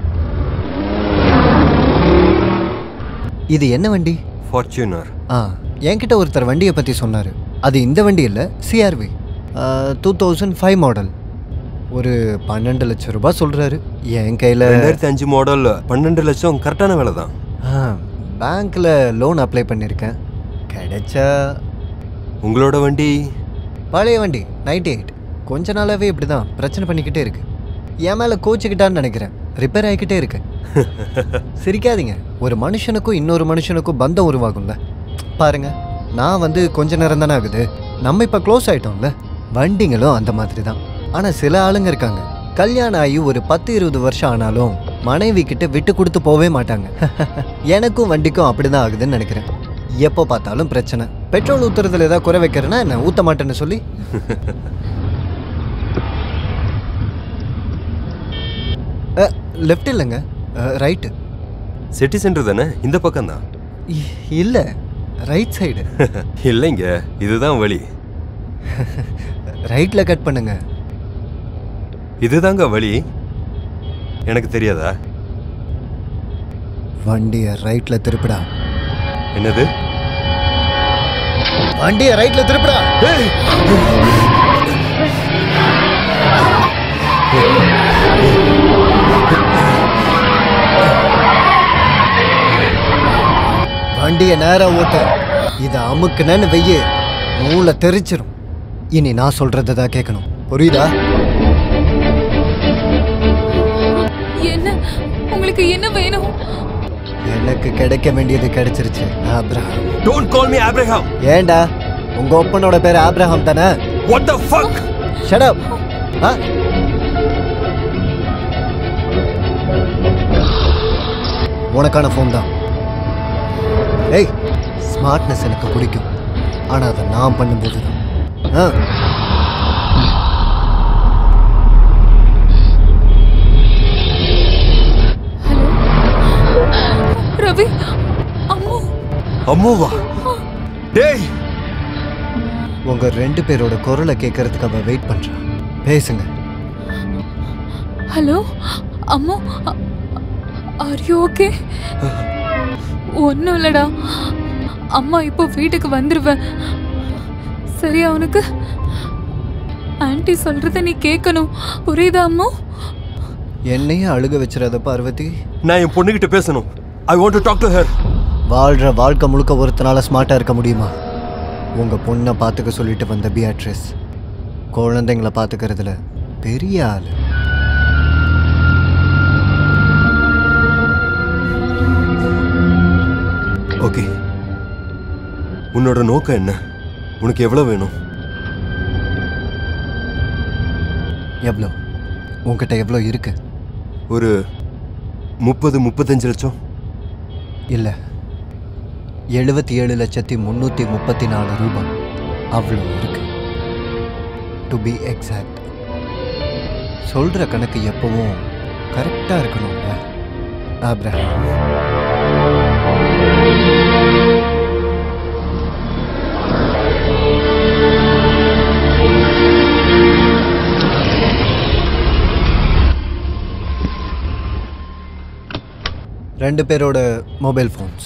இது என்ன வண்டி ஃபார்ச்சூனர் ஆ என்கிட்ட ஒருத்தர் வண்டியை பற்றி சொன்னார் அது இந்த வண்டி இல்லை CRV two thousand five model ஒரு பன்னெண்டு லட்சம் ரூபாய் சொல்கிறாரு என் கையில் ரெண்டாயிரத்தி அஞ்சு மாடல் பன்னெண்டு லட்சம் கரெக்டான வேலை தான் பேங்க்கில் லோன் அப்ளை பண்ணியிருக்கேன் கிடைச்சா உங்களோட வண்டி பழைய வண்டி நைன்டி எயிட் கொஞ்ச நாளாகவே இப்படி தான் பிரச்சனை பண்ணிக்கிட்டே இருக்கு என் மேலே கோச்சிக்கிட்டான்னு நினைக்கிறேன் ரிப்பேர் ஆகிக்கிட்டே இருக்கு சிரிக்காதீங்க ஒரு மனுஷனுக்கும் இன்னொரு மனுஷனுக்கும் பந்தம் உருவாகும்ல பாருங்க நான் வந்து கொஞ்ச நேரம் தானே ஆகுது நம்ம இப்போ க்ளோஸ் ஆயிட்டோம்ல வண்டிங்களும் அந்த மாதிரி தான் ஆனால் சில ஆளுங்க இருக்காங்க கல்யாணம் ஆகி ஒரு பத்து இருபது வருஷம் ஆனாலும் மனைவி கிட்ட விட்டு கொடுத்து போவே மாட்டாங்க எனக்கும் வண்டிக்கும் அப்படிதான் ஆகுதுன்னு நினைக்கிறேன் எப்போ பார்த்தாலும் பிரச்சனை பெட்ரோல் ஊத்துறதுல ஏதாவது குறை வைக்கிறேன்னா என்ன ஊத்த மாட்டேன்னு சொல்லி லெஃப்ட் இல்லைங்க ரைட்டு சிட்டி சென்டர் தானே இந்த பக்கம் தான் இல்லை ரைட் சைடு இல்லைங்க இதுதான் வழி ரைட்டில் கட் பண்ணுங்க இதுதாங்க வழி எனக்கு தெரியாதா வண்டியை ரைட்டில் திருப்பிடா என்னது வண்டியை ரைட்டில் திருப்பிடா வண்டியை நேரா ஓட்டு இதை அமுக்குனேன்னு வெய்ய மூளை தெரிச்சிரும் இனி நான் சொல்றதை தான் கேட்கணும் புரியுதா என்ன உங்களுக்கு என்ன வேணும் எனக்கு கிடைக்க வேண்டியது கிடைச்சிருச்சு Abraham don't call me Abraham ஏன்டா உங்க ஒப்பனோட பேர் ஆப்ரஹாம் தானே what the fuck shut up உனக்கான ஃபோன் தான் ஏய் ஸ்மார்ட்னஸ் எனக்கு பிடிக்கும் ஆனால் அதை நான் பண்ணும்போது தான் ஆ ரவி அம்மு அம்மாவா டேய் உங்க ரெண்டு பேரோட குரலை கேட்கறதுக்கு அவ வெயிட் பண்றான் பேசுங்க hello Ammu are you okay ஒன்றும் இல்லடா அம்மா இப்போ வீட்டுக்கு வந்துருவேன் சரியா உனக்கு ஆன்ட்டி சொல்றத நீ கேட்கணும் புரியுதா அம்மா என்னையும் அழுக வச்சிடாத பார்வதி நான் என் பொண்ணுகிட்ட பேசணும் I want to talk to her வாழ்ற வாழ்க்கை முழுக்க ஒருத்தனால ஸ்மார்ட்டா இருக்க முடியுமா உங்க பொண்ணை பார்த்துக்க சொல்லிட்டு வந்த பியாட்ரிஸ் குழந்தைங்கள பார்த்துக்கிறதுல பெரிய ஆளு ஓகே உன்னோட நோக்கம் என்ன உனக்கு எவ்வளவு வேணும் எவ்வளோ உன்கிட்ட எவ்வளோ இருக்கு ஒரு முப்பது முப்பத்தஞ்சு லட்சம் இல்லை எழுபத்தி ஏழு லட்சத்தி முந்நூற்றி முப்பத்தி நாலு ரூபாய் அவ்வளோ இருக்கு டு பி எக்ஸாக்ட் சொல்கிற கணக்கு எப்பவும் கரெக்டாக இருக்கணும்ல ஆப்ரஹாம் ரெண்டு பேரோட மொபைல் ஃபோன்ஸ்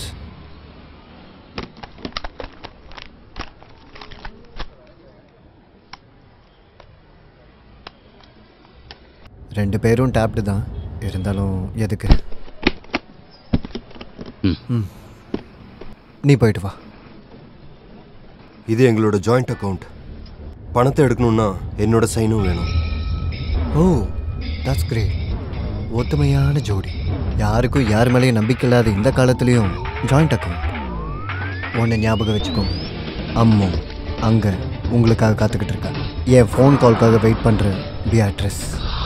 ரெண்டு பேரும் டேப்டு தான் இருந்தாலும் எதுக்கு ம் நீ போயிட்டு வா இது எங்களோட ஜாயிண்ட் அக்கவுண்ட் பணத்தை எடுக்கணும்னா என்னோட சைனும் வேணும் ஓ தட்ஸ் கிரேட் ஒத்துமையான ஜோடி யாருக்கும் யார் மேலேயும் நம்பிக்கை இல்லாத இந்த காலத்துலேயும் ஜாயிண்ட் அக்கவுண்ட் ஒன்று ஞாபகம் வச்சுக்கோங்க அம்மு அங்கே உங்களுக்காக காத்துக்கிட்டு இருக்கா என் ஃபோன் கால்க்காக வெயிட் பண்ணுற பியாட்ரஸ்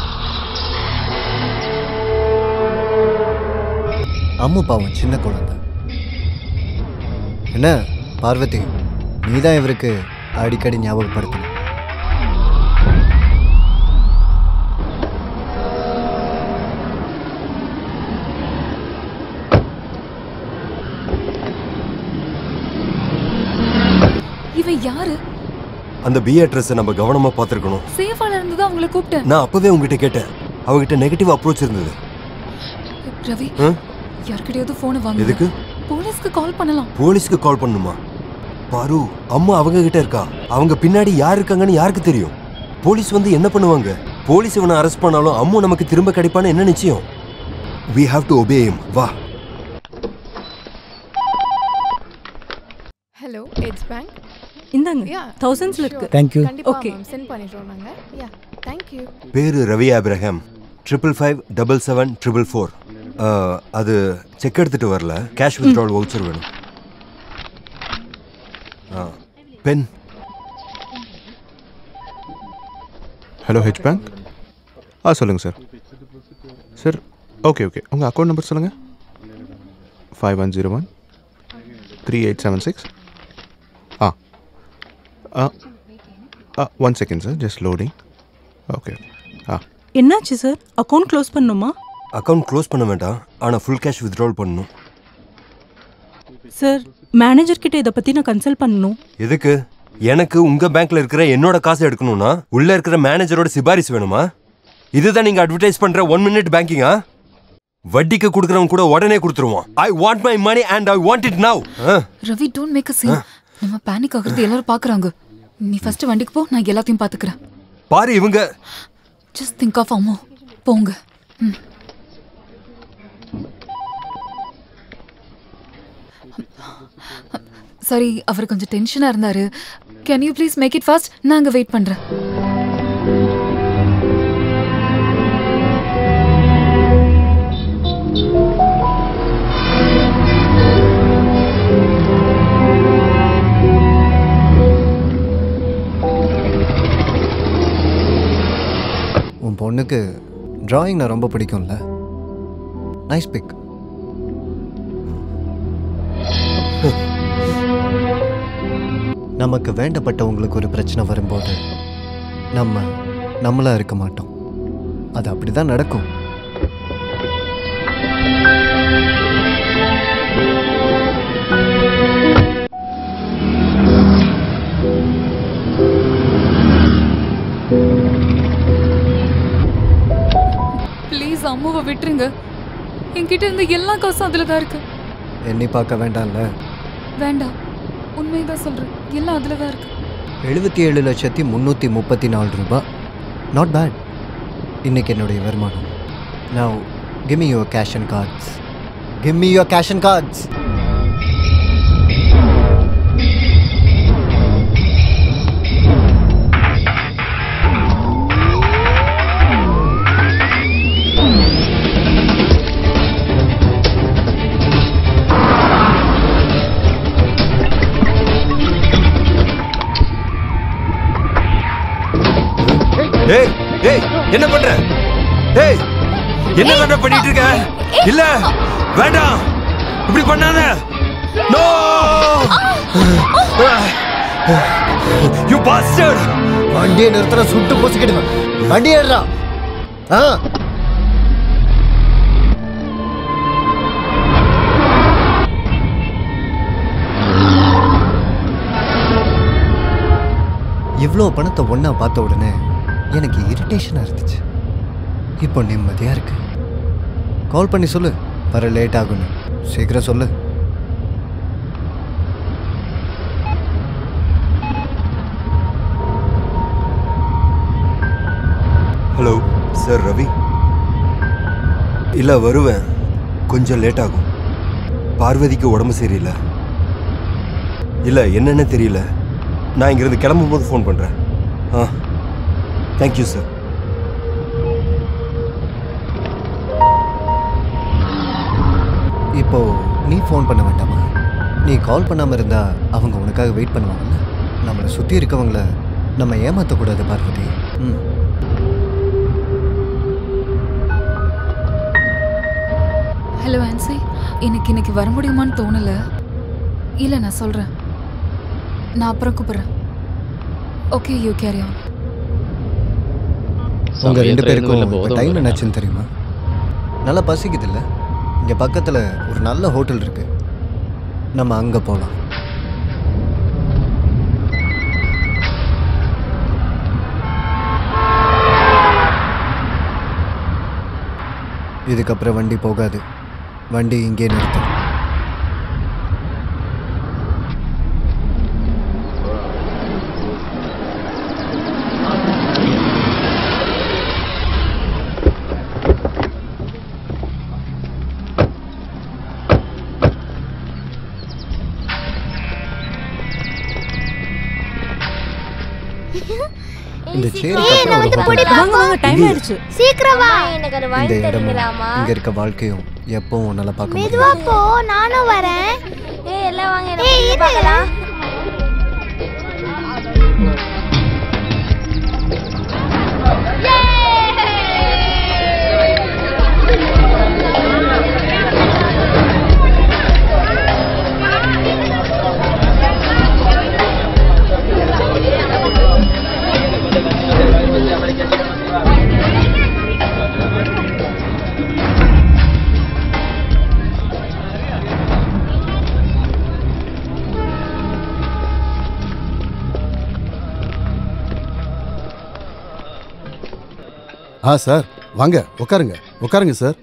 அம்மு பாவம் சின்ன குழந்தை என்ன பார்வதி நீ தான் இவருக்கு அடிக்கடி ஞாபகப்படுத்தணும் இவன் யாரு அந்த பி அட்ரஸை நம்ம கவனமா பார்த்துருக்கணும் சேஃபால இருந்து தான் அவங்கள கூப்பிட்டேன் நான் அப்பவே உங்ககிட்ட கேட்டேன் அவகிட்ட நெகட்டிவ் அப்ரோச் இருந்தது ரவி ஆ? யார்கிட்டயாவது போனை வாங்க எதுக்கு போலீஸ்க்கு கால் பண்ணலாம் போலீஸ்க்கு கால் பண்ணுமா பாரு அம்மா அவங்க கிட்ட இருக்கா அவங்க பின்னாடி யார் இருக்காங்கன்னு யாருக்கு தெரியும் போலீஸ் வந்து என்ன பண்ணுவாங்க போலீஸ் இவனை அரெஸ்ட் பண்ணாலும் அம்மு நமக்கு திரும்ப கிடைப்பான்னு என்ன நிச்சயம் we have to obey him வா ஹலோ எட்ஜ் பேங்க் இந்தாங்க தௌசண்ட்ஸ்ல இருக்கு Thank you. கண்டிப்பா Okay. மேம் சென்ட் பண்ணிடுறோம் நாங்க யா தேங்க் யூ பேரு Ravi Abraham triple five double seven triple four அது செக் எடுத்துட்டு வரல கேஷ் வித்ட்ரால் வவுச்சர் வேணும் பென் ஹலோ ஹெச் பேங்க் ஆ சொல்லுங்கள் சார் சார் ஓகே ஓகே உங்கள் அக்கௌண்ட் நம்பர் சொல்லுங்கள் five one zero one three eight seven six ஆ ஆ ஆ one second sir just loading okay ஆ என்னாச்சு சார் அக்கௌண்ட் க்ளோஸ் பண்ணுமா அக்கௌண்ட் க்ளோஸ் பண்ண வேண்டாம் ஆனால் ஃபுல் கேஷ் வித்ட்ரால் பண்ணணும் சார் மேனேஜர் கிட்ட இதை பத்தி நான் கன்சல்ட் பண்ணணும் எதுக்கு எனக்கு உங்க பேங்க்ல இருக்கிற என்னோட காசை எடுக்கணும்னா உள்ள இருக்கிற மேனேஜரோட சிபாரிசு வேணுமா இதுதான் நீங்க அட்வர்டைஸ் பண்ற ஒன் மினிட் பேங்கிங்கா வட்டிக்கு கொடுக்கறவன் கூட உடனே கொடுத்துருவான் I want my money and I want it now Ravi don't make a scene நம்ம பேனிக் ஆகுறது எல்லாரும் பாக்குறாங்க நீ ஃபர்ஸ்ட் வண்டிக்கு போ நான் எல்லாத்தையும் பாத்துக்கிறேன் பாரு இவங்க ஜஸ்ட் திங்க் ஆஃப் அம்மா போங்க ம். சரி அவர் கொஞ்சம் டென்ஷனா இருந்தாரு can you please make it fast நான் அங்க வெயிட் பண்றேன் உன் பொண்ணுக்கு டிராயிங்னா ரொம்ப பிடிக்கும்ல நைஸ் பிக் நமக்கு வேண்டப்பட்டவங்களுக்கு ஒரு பிரச்சனை வரும்போது நம்ம நம்மளா இருக்க மாட்டோம் அது அப்படிதான் நடக்கும் ப்ளீஸ் அம்மாவை விட்டுருங்க என்கிட்ட இருந்த எல்லா காசும் அதுல தான் இருக்கு எண்ணி பார்க்க வேண்டாம்ல வேண்டாம் உண்மைதான் சொல்றேன் எல்லாம் அதுல தான் இருக்கு எழுபத்தி ஏழு லட்சத்தி முந்நூற்றி முப்பத்தி நாலு ரூபாய் நாட் பேட் இன்னைக்கு என்னுடைய வருமானம் நான் gimme your cash and cards gimme your cash and cards ஏய் ஏய் என்ன பண்ற ஏய் என்ன வேண்டா பண்ணிட்டு இருக்க இல்ல வேண்டாம் இப்படி பண்ணாத நோ யூ பாஸ்டர்ட் வண்டியை நிறுத்துற சுட்டு பொசுக்கிடுவேன் வண்டி ஏடுறா ஆ இவ்வளோ பணத்தை ஒன்றா பார்த்த உடனே எனக்கு இரிட்டேஷனாக இருந்துச்சு இப்போ நிம்மதியாக இருக்கு கால் பண்ணி சொல்லு வர லேட் ஆகும்னு சீக்கிரம் சொல்லு ஹலோ சார் ரவி இல்லை வருவேன் கொஞ்சம் லேட் ஆகும் பார்வதிக்கு உடம்பு சரியில்லை இல்லை என்னன்னு தெரியல நான் இங்கிருந்து கிளம்பும்போது ஃபோன் பண்ணுறேன் ஆ தேங்க்யூ சார் இப்போ நீ ஃபோன் பண்ண வேண்டாமா நீ கால் பண்ணாமல் இருந்தா அவங்க உனக்காக வெயிட் பண்ணுவாங்கல்ல நம்மளை சுற்றி இருக்கவங்கள நம்ம ஏமாற்றக்கூடாது பார்வதி ம் ஹலோ ஆன்சி எனக்கு இன்னைக்கு வர முடியுமான்னு தோணல இல்ல நான் சொல்றேன் நான் அப்புறம் கூப்பிடுறேன் ஓகே யூ கேரி ஆன் உங்க ரெண்டு பேருக்கும் டைம் என்னாச்சுன்னு தெரியுமா நல்லா பசிக்குது இல்ல இங்க பக்கத்துல ஒரு நல்ல ஹோட்டல் இருக்கு நம்ம அங்க போலாம் இதுக்கப்புறம் வண்டி போகாது வண்டி இங்கே நிறுத்தும் இந்த சேருக்கு ஏய், நான் அப்புறம் ஒரு வந்து hotel வாங்க, வாங்க, time இங்கே ஆயிடுச்சு. சீக்கிரம் வா எனக்கு ஒரு இந்த இடமும் இங்க இருக்க வாழ்க்கையும் எப்பவும் உன்னால பார்க்க முடியும் மெதுவா போ நானும் வரேன் ஏய் எல்லாம் வாங்க ஏய் இது பார்க்கலாம் ஆ சார் வாங்க உட்காருங்க உட்காருங்க சார்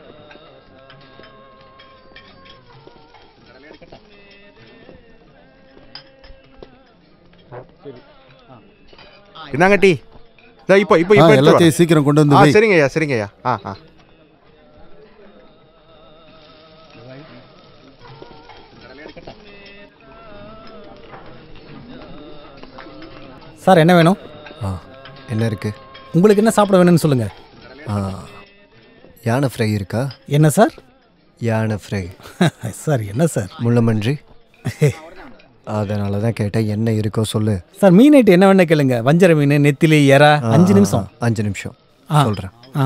என்னங்க டீ இதோ இப்போ இப்போ ஆ, இப்போ எல்லாத்தையும் சீக்கிரம் கொண்டு வந்து ஆ வை. சரிங்க ஐயா சரிங்க ஐயா ஆ ஆ சார் என்ன வேணும் ஆ என்ன இருக்கு உங்களுக்கு என்ன சாப்பிட வேணும்னு சொல்லுங்க ஆ யானை ஃப்ரை இருக்கா என்ன சார் யானை ஃப்ரை சார் என்ன சார் முள்ளமன்றி அதனால தான் கேட்டேன் என்ன இருக்கோ சொல்லு சார் மீன் ஐட்டம் என்ன வேணா கேளுங்க வஞ்சர மீன் நெத்திலி எறா ஆ, அஞ்சு ஆ, நிமிஷம் ஆ, அஞ்சு நிமிஷம் ஆ. சொல்கிறேன் ஆ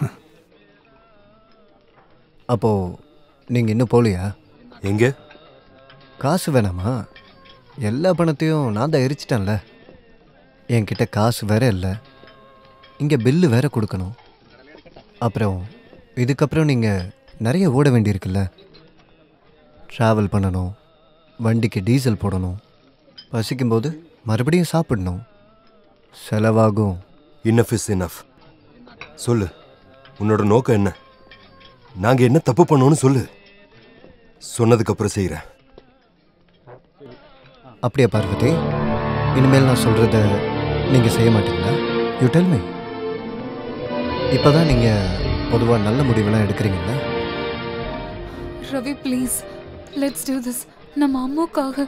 அப்போ நீங்க இன்னும் போகலையா எங்க காசு வேணாமா எல்லா பணத்தையும் நான் தான் எரிச்சிட்டேன்ல என்கிட்ட காசு வேற இல்லை இங்கே பில்லு வேற கொடுக்கணும் அப்புறம் இதுக்கப்புறம் நீங்கள் நிறைய ஓட வேண்டியிருக்குல்ல ட்ராவல் பண்ணணும் வண்டிக்கு டீசல் போடணும் பசிக்கும்போது மறுபடியும் சாப்பிடணும் செலவாகும் இனஃப் இஸ் இனஃப் சொல்லு உன்னோட நோக்கம் என்ன நாங்க என்ன தப்பு பண்ணோம்னு சொல்லு சொன்னதுக்கு அப்புறம் செய்யறேன் அப்படியா பார்வதி இனிமேல் நான் சொல்கிறத நீங்கள் செய்ய மாட்டீங்களா யூ டெல் மீ இப்போ தான் நீங்கள் பொதுவாக நல்ல முடிவெல்லாம் எடுக்கிறீங்களா Ravi please let's do this நம்ம அம்மாவுக்காக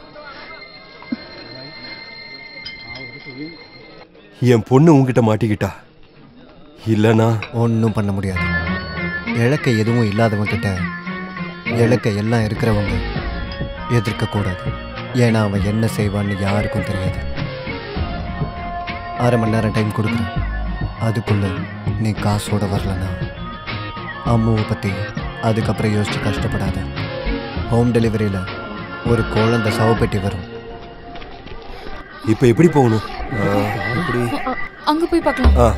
என் பொண்ணு உன்கிட்ட மாட்டிக்கிட்டா இல்லனா ஒன்றும் பண்ண முடியாது இழக்க எதுவும் இல்லாதவங்க கிட்ட இழக்க எல்லாம் இருக்கிறவங்க எதிர்க்கக்கூடாது ஏன்னா அவன் என்ன செய்வான்னு யாருக்கும் தெரியாது அரை மணி நேரம் டைம் கொடுக்குறேன் அதுக்குள்ள நீ காசோட வரலனா அம்முவை பற்றி அதுக்கப்புறம் யோசிச்சு கஷ்டப்படாத ஹோம் டெலிவரியில் ஒரு குழந்தை சவப்பெட்டி வரும் இப்போ எப்படி போகணும் ஆ, எப்படி அங்க போய் பார்க்கலாம் ஆ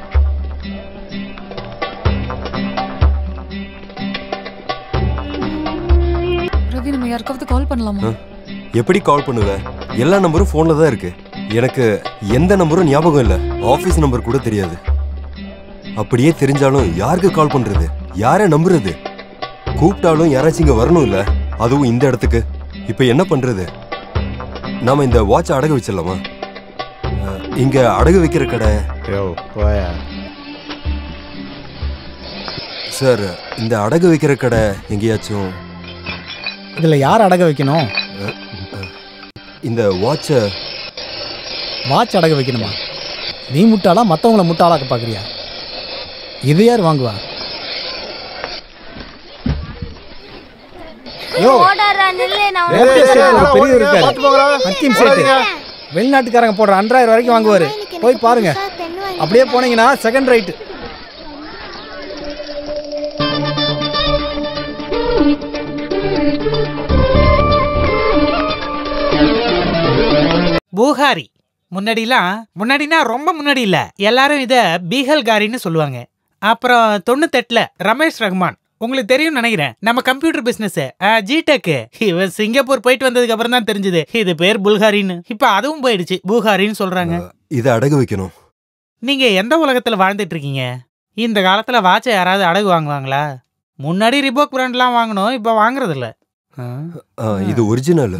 ரவி நம்ம யாருக்காவது கால் பண்ணலாமா ஆ. எப்படி கால் பண்ணுவ எல்லா நம்பரும் ஃபோன்ல தான் இருக்கு எனக்கு எந்த நம்பரும் ஞாபகம் இல்ல ஆபீஸ் நம்பர் கூட தெரியாது அப்படியே தெரிஞ்சாலும் யாருக்கு கால் பண்றது யாரை நம்புறது கூப்பிட்டாலும் யாராச்சும் இங்க வரணும் இல்ல அதுவும் இந்த இடத்துக்கு இப்ப என்ன பண்றது நாம இந்த வாட்ச் அடகு வச்சிடலாமா அஹ், இங்க அடகு வைக்கிற கடை சார் இந்த அடகு வைக்கிற கடை எங்கேயாச்சும் இதில் யார் அடக வைக்கணும் இந்த வாட்சை வாட்ச் அடக வைக்கணுமா நீ முட்டாளா மற்றவங்கள முட்டாளாக்க பார்க்குறியா இது யார் வாங்குவா யோ ஓடாரா நில்லு நான் ரேடியோ ஸ்டேஷன்ல ஓடுறேன். பெரியவர் இருக்காரு ஹக்கீம் சேட்டு வெளிநாட்டுக்காரங்க போடுற அன்றாயிரம் வரைக்கும் வாங்குவாரு போய் பாருங்க அப்படியே போனீங்கன்னா செகண்ட் ரைட்டு பூகாரி முன்னாடிலாம் முன்னாடினா ரொம்ப முன்னாடி இல்ல எல்லாரும் இத பீகல்காரின்னு சொல்லுவாங்க அப்புறம் தொண்ணூத்தெட்டுல ரமேஷ் ரஹ்மான் உங்களுக்கு தெரியும் நினைக்கிறேன் நம்ம கம்ப்யூட்டர் பிசினஸ் ஜிடெக் இவன் சிங்கப்பூர் போயிட்டு வந்ததுக்கு அப்புறம் தான் தெரிஞ்சது இது பேர் புல்காரின்னு இப்ப அதுவும் போயிடுச்சு பூகாரின்னு சொல்றாங்க இதை அடகு வைக்கணும் நீங்க எந்த உலகத்துல வாழ்ந்துட்டு இருக்கீங்க இந்த காலத்துல வாட்சை யாராவது அடகு வாங்குவாங்களா முன்னாடி ரிபோக் பிராண்ட்லாம் வாங்கணும் இப்ப வாங்குறது இல்ல ஆ, இது ஒரிஜினல்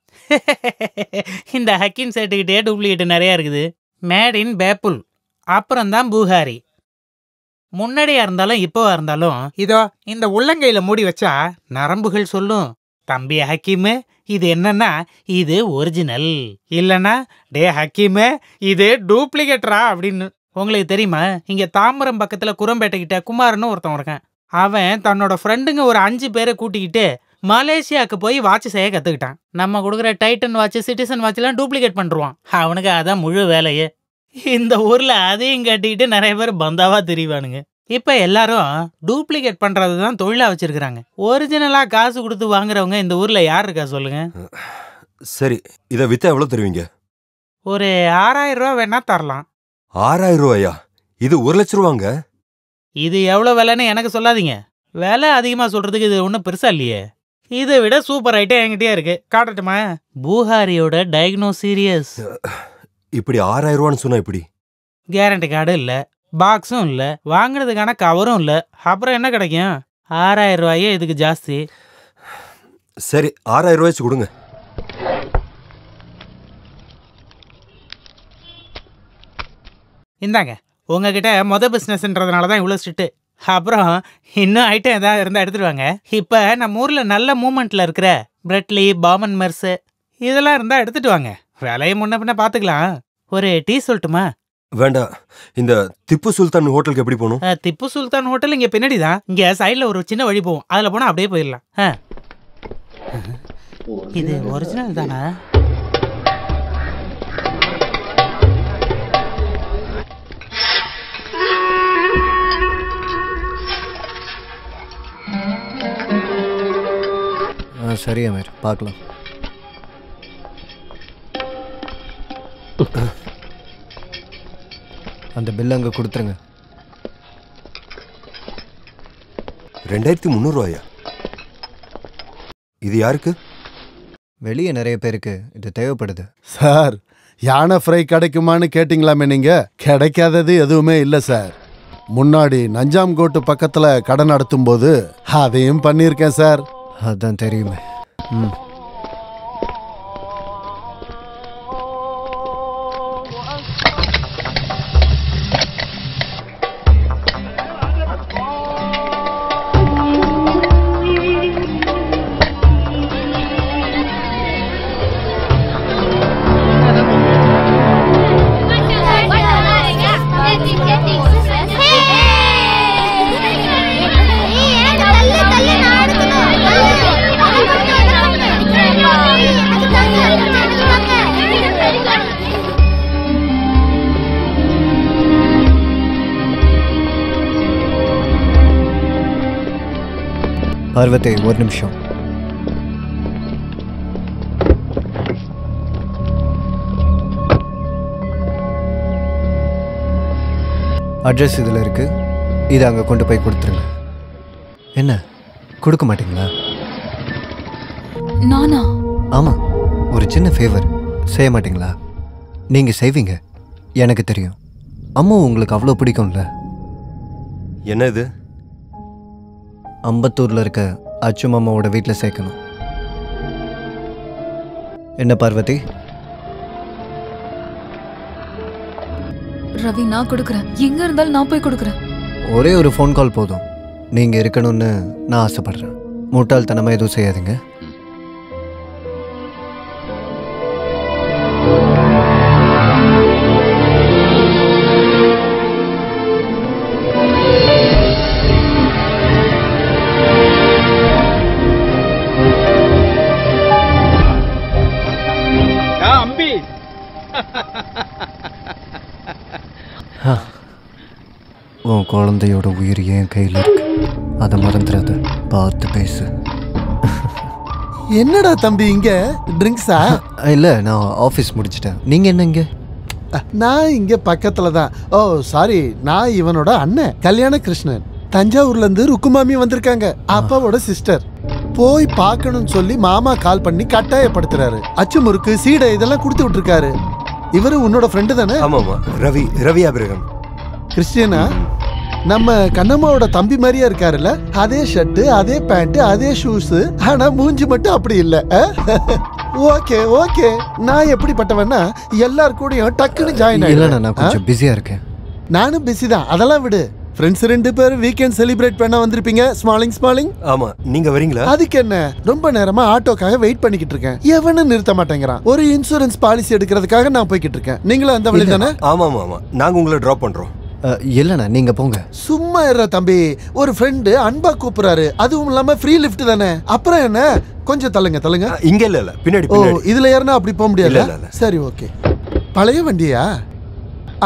இந்த ஹக்கீம் செட்டுக்கிட்டே டூப்ளிகேட் நிறைய இருக்குது மேட் இன் பேப்புல் அப்புறம் தான் பூகாரி முன்னாடியா இருந்தாலும் இப்போவா இருந்தாலும் இதோ இந்த உள்ளங்கையில மூடி வச்சா நரம்புகள் சொல்லும் தம்பி ஹக்கீமு இது என்னன்னா இது ஒரிஜினல் இல்லனா டே ஹக்கீமு இது டூப்ளிகேட்ரா அப்படின்னு உங்களுக்கு தெரியுமா இங்க தாம்பரம் பக்கத்துல குரம்பேட்டை கிட்ட குமார்னு ஒருத்தன் இருக்கான் அவன் தன்னோட ஃப்ரெண்டுங்க ஒரு அஞ்சு பேரை கூட்டிக்கிட்டு மலேசியாவுக்கு போய் வாட்ச் செய்ய கத்துக்கிட்டான் நம்ம கொடுக்குற டைட்டன் வாட்ச் சிட்டிசன் வாட்ச்லாம் டூப்ளிகேட் பண்ணுவான் அவனுக்கு அதான் முழு வேலையே இந்த ஊர்ல அதையும் கட்டிக்கிட்டு நிறைய பேர் பந்தாவா திரிவானுங்க இப்ப எல்லாரும் டூப்ளிகேட் பண்றது தான் தொழிலா வச்சிருக்காங்க ஒரிஜினலா காசு கொடுத்து வாங்குறவங்க இந்த ஊர்ல யார் இருக்கா சொல்லுங்க சரி இதை வித்தா எவ்வளவு தருவீங்க ஒரு ஆறாயிரம் ரூபா வேணா தரலாம் ஆறாயிரம் ரூபாயா இது ஒரு லட்ச ரூபாங்க இது எவ்வளவு விலைன்னு எனக்கு சொல்லாதீங்க விலை அதிகமா சொல்றதுக்கு இது ஒன்றும் பெருசா இல்லையே இதை விட சூப்பர் ஐட்டம் என்கிட்டயே இருக்கு காட்டட்டுமா பூஹாரியோட டயக்னோஸ் சீரியஸ் இப்படி ஆறாயிரம் ரூபான்னு சொன்னா இப்படி கேரண்டி கார்டு இல்லை பாக்ஸும் இல்லை வாங்குறதுக்கான கவரும் இல்லை அப்புறம் என்ன கிடைக்கும் ஆறாயிரம் ரூபாயே இதுக்கு ஜாஸ்தி சரி ஆறாயிரம் ரூபாய்ச்சு கொடுங்க இந்தாங்க உங்ககிட்ட மொத பிஸ்னஸ்ன்றதுனால தான் இவ்வளோ ஸ்ட்ரிக்ட்டு அப்புறம் இன்னும் ஐட்டம் எதாவது இருந்தால் எடுத்துட்டு வாங்க இப்போ நம்ம ஊரில் நல்ல மூமெண்ட்டில் இருக்கிற பிரெட்லி பாமன் மெர்ஸு இதெல்லாம் இருந்தால் எடுத்துட்டு வாங்க விலையை முன்ன பின்ன பார்த்துக்கலாம் ஒரு டீ சொல்லட்டுமா வேண்டாம் இந்த திப்பு சுல்தான் ஹோட்டலுக்கு எப்படி போகணும் அஹ், திப்பு சுல்தான் ஹோட்டல் இங்கே பின்னாடி தான் இங்கே சைடில் ஒரு சின்ன வழி போகும் அதில் போனால் அப்படியே போயிடலாம் ஆ இது ஒரிஜினல் தானா ஆ சரி அமீர் பார்க்கலாம் அந்த பில் அங்கே கொடுத்துருங்க ரெண்டாயிரத்தி முந்நூறுவாயா இது யாருக்கு வெளியே நிறைய பேருக்கு இது தேவைப்படுது சார் யானை ஃப்ரை கிடைக்குமான்னு கேட்டிங்களாமே நீங்க கிடைக்காதது எதுவுமே இல்லை சார் முன்னாடி நஞ்சாம்கோட்டு பக்கத்துல கடை நடத்தும் போது அதையும் பண்ணியிருக்கேன் சார் அதான் தெரியுமே ம் பார்வதி ஒரு நிமிஷம் அட்ரஸ் இதில் இருக்கு இதை அங்கே கொண்டு போய் கொடுத்துருங்க என்ன கொடுக்க மாட்டீங்களா நானா ஆமாம் ஒரு சின்ன ஃபேவர் செய்ய மாட்டீங்களா நீங்கள் செய்வீங்க எனக்கு தெரியும் அம்மா உங்களுக்கு அவ்வளோ பிடிக்கும்ல என்ன இது அம்பத்தூரில் இருக்க அச்சு மாமாவோட வீட்டில் சேர்க்கணும் என்ன பார்வதி ரவி நான் கொடுக்குறேன் எங்க இருந்தாலும் நான் போய் கொடுக்குறேன் ஒரே ஒரு ஃபோன் கால் போதும் நீங்கள் இருக்கணும்னு நான் ஆசைப்படுறேன் முட்டாள்தனமாக எதுவும் செய்யாதீங்க அம்பி ஆ. உன் குழந்தையோட உயிர் என் கையில் இருக்கு அதை மறந்துடாத பார்த்து பேசு என்னடா தம்பி இங்க ட்ரிங்க்ஸா இல்லை நான் ஆஃபீஸ் முடிச்சிட்டேன் நீங்கள் என்ன இங்கே நான் இங்க பக்கத்துல தான் ஓ சாரி நான் இவனோட அண்ணன் கல்யாண கிருஷ்ணன் தஞ்சாவூர்ல இருந்து ருக்குமாமி வந்திருக்காங்க அப்பாவோட சிஸ்டர் போய் பார்க்கணும்னு சொல்லி மாமா கால் பண்ணி கட்டாயப்படுத்துறாரு அச்சு முறுக்கு சீடை இதெல்லாம் கொடுத்து விட்டுருக்காரு இவரு உன்னோட ஃப்ரெண்டு தானே ஆமாமா ரவி ரவி அபிரகம் கிறிஸ்டியனா நம்ம கண்ணம்மாவோட தம்பி மாதிரியா இருக்காருல்ல அதே ஷர்ட் அதே பேண்ட் அதே ஷூஸ் ஆனா மூஞ்சி மட்டும் அப்படி இல்ல ஓகே ஓகே நான் எப்படிப்பட்டவன்னா எல்லார் கூடயும் டக்குன்னு ஜாயின் இல்லைண்ணா நான் கொஞ்சம் பிஸியாக இருக்கேன் நானும் பிஸி தான் அதெல்லாம் விடு ஃப்ரெண்ட்ஸ் ரெண்டு பேரும் வீக்கெண்ட் செலிப்ரேட் பண்ண வந்திருப்பீங்க ஸ்மாலிங் ஸ்மாலிங் ஆமா நீங்க வரீங்களா அதுக்கு என்ன ரொம்ப நேரமா ஆட்டோக்காக வெயிட் பண்ணிக்கிட்டு இருக்கேன் எவனும் நிறுத்த மாட்டேங்கிறான் ஒரு இன்சூரன்ஸ் பாலிசி எடுக்கிறதுக்காக நான் போய்கிட்டு இருக்கேன் நீங்களும் அந்த வழி தானே ஆமா ஆமா ஆமா நாங்க உங்களை டிராப் பண்றோம் இல்லைண்ணா நீங்கள் போங்க சும்மா இருற தம்பி ஒரு ஃப்ரெண்டு அன்பா கூப்பிடுறாரு அதுவும் இல்லாம ஃப்ரீ லிஃப்ட் தானே அப்புறம் என்ன கொஞ்சம் தள்ளுங்க தள்ளுங்க இங்க இல்ல இல்ல பின்னாடி ஓ பின்னாடி இதுல ஏறினா அப்படி போக முடியாது இல்ல, இல்ல, இல்ல. சரி ஓகே பழைய வண்டியா ஆ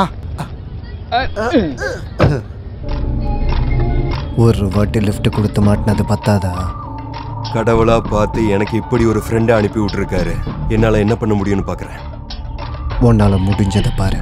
ஒரு வாட்டி லிஃப்ட் கொடுத்து மாட்டினது பத்தாதா கடவுளா பார்த்து எனக்கு இப்படி ஒரு ஃப்ரெண்டை அனுப்பி விட்டுருக்காரு என்னால என்ன பண்ண முடியும்னு பாக்குறேன் உன்னால முடிஞ்சதை பாரு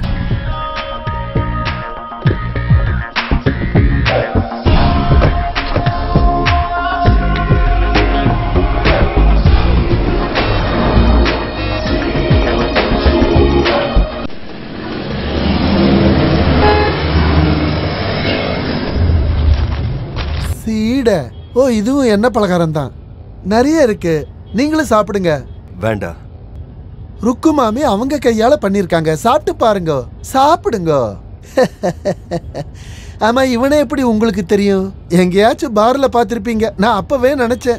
சீடை ஓ இதுவும் என்ன பலகாரம் தான் நிறைய இருக்கு நீங்களும் சாப்பிடுங்க வேண்டாம் ருக்கு மாமி அவங்க கையால பண்ணிருக்காங்க சாப்பிட்டு பாருங்க சாப்பிடுங்க ஆமா இவனே எப்படி உங்களுக்கு தெரியும் எங்கேயாச்சும் பார்ல பார்த்திருப்பீங்க நான் அப்பவே நினைச்சேன்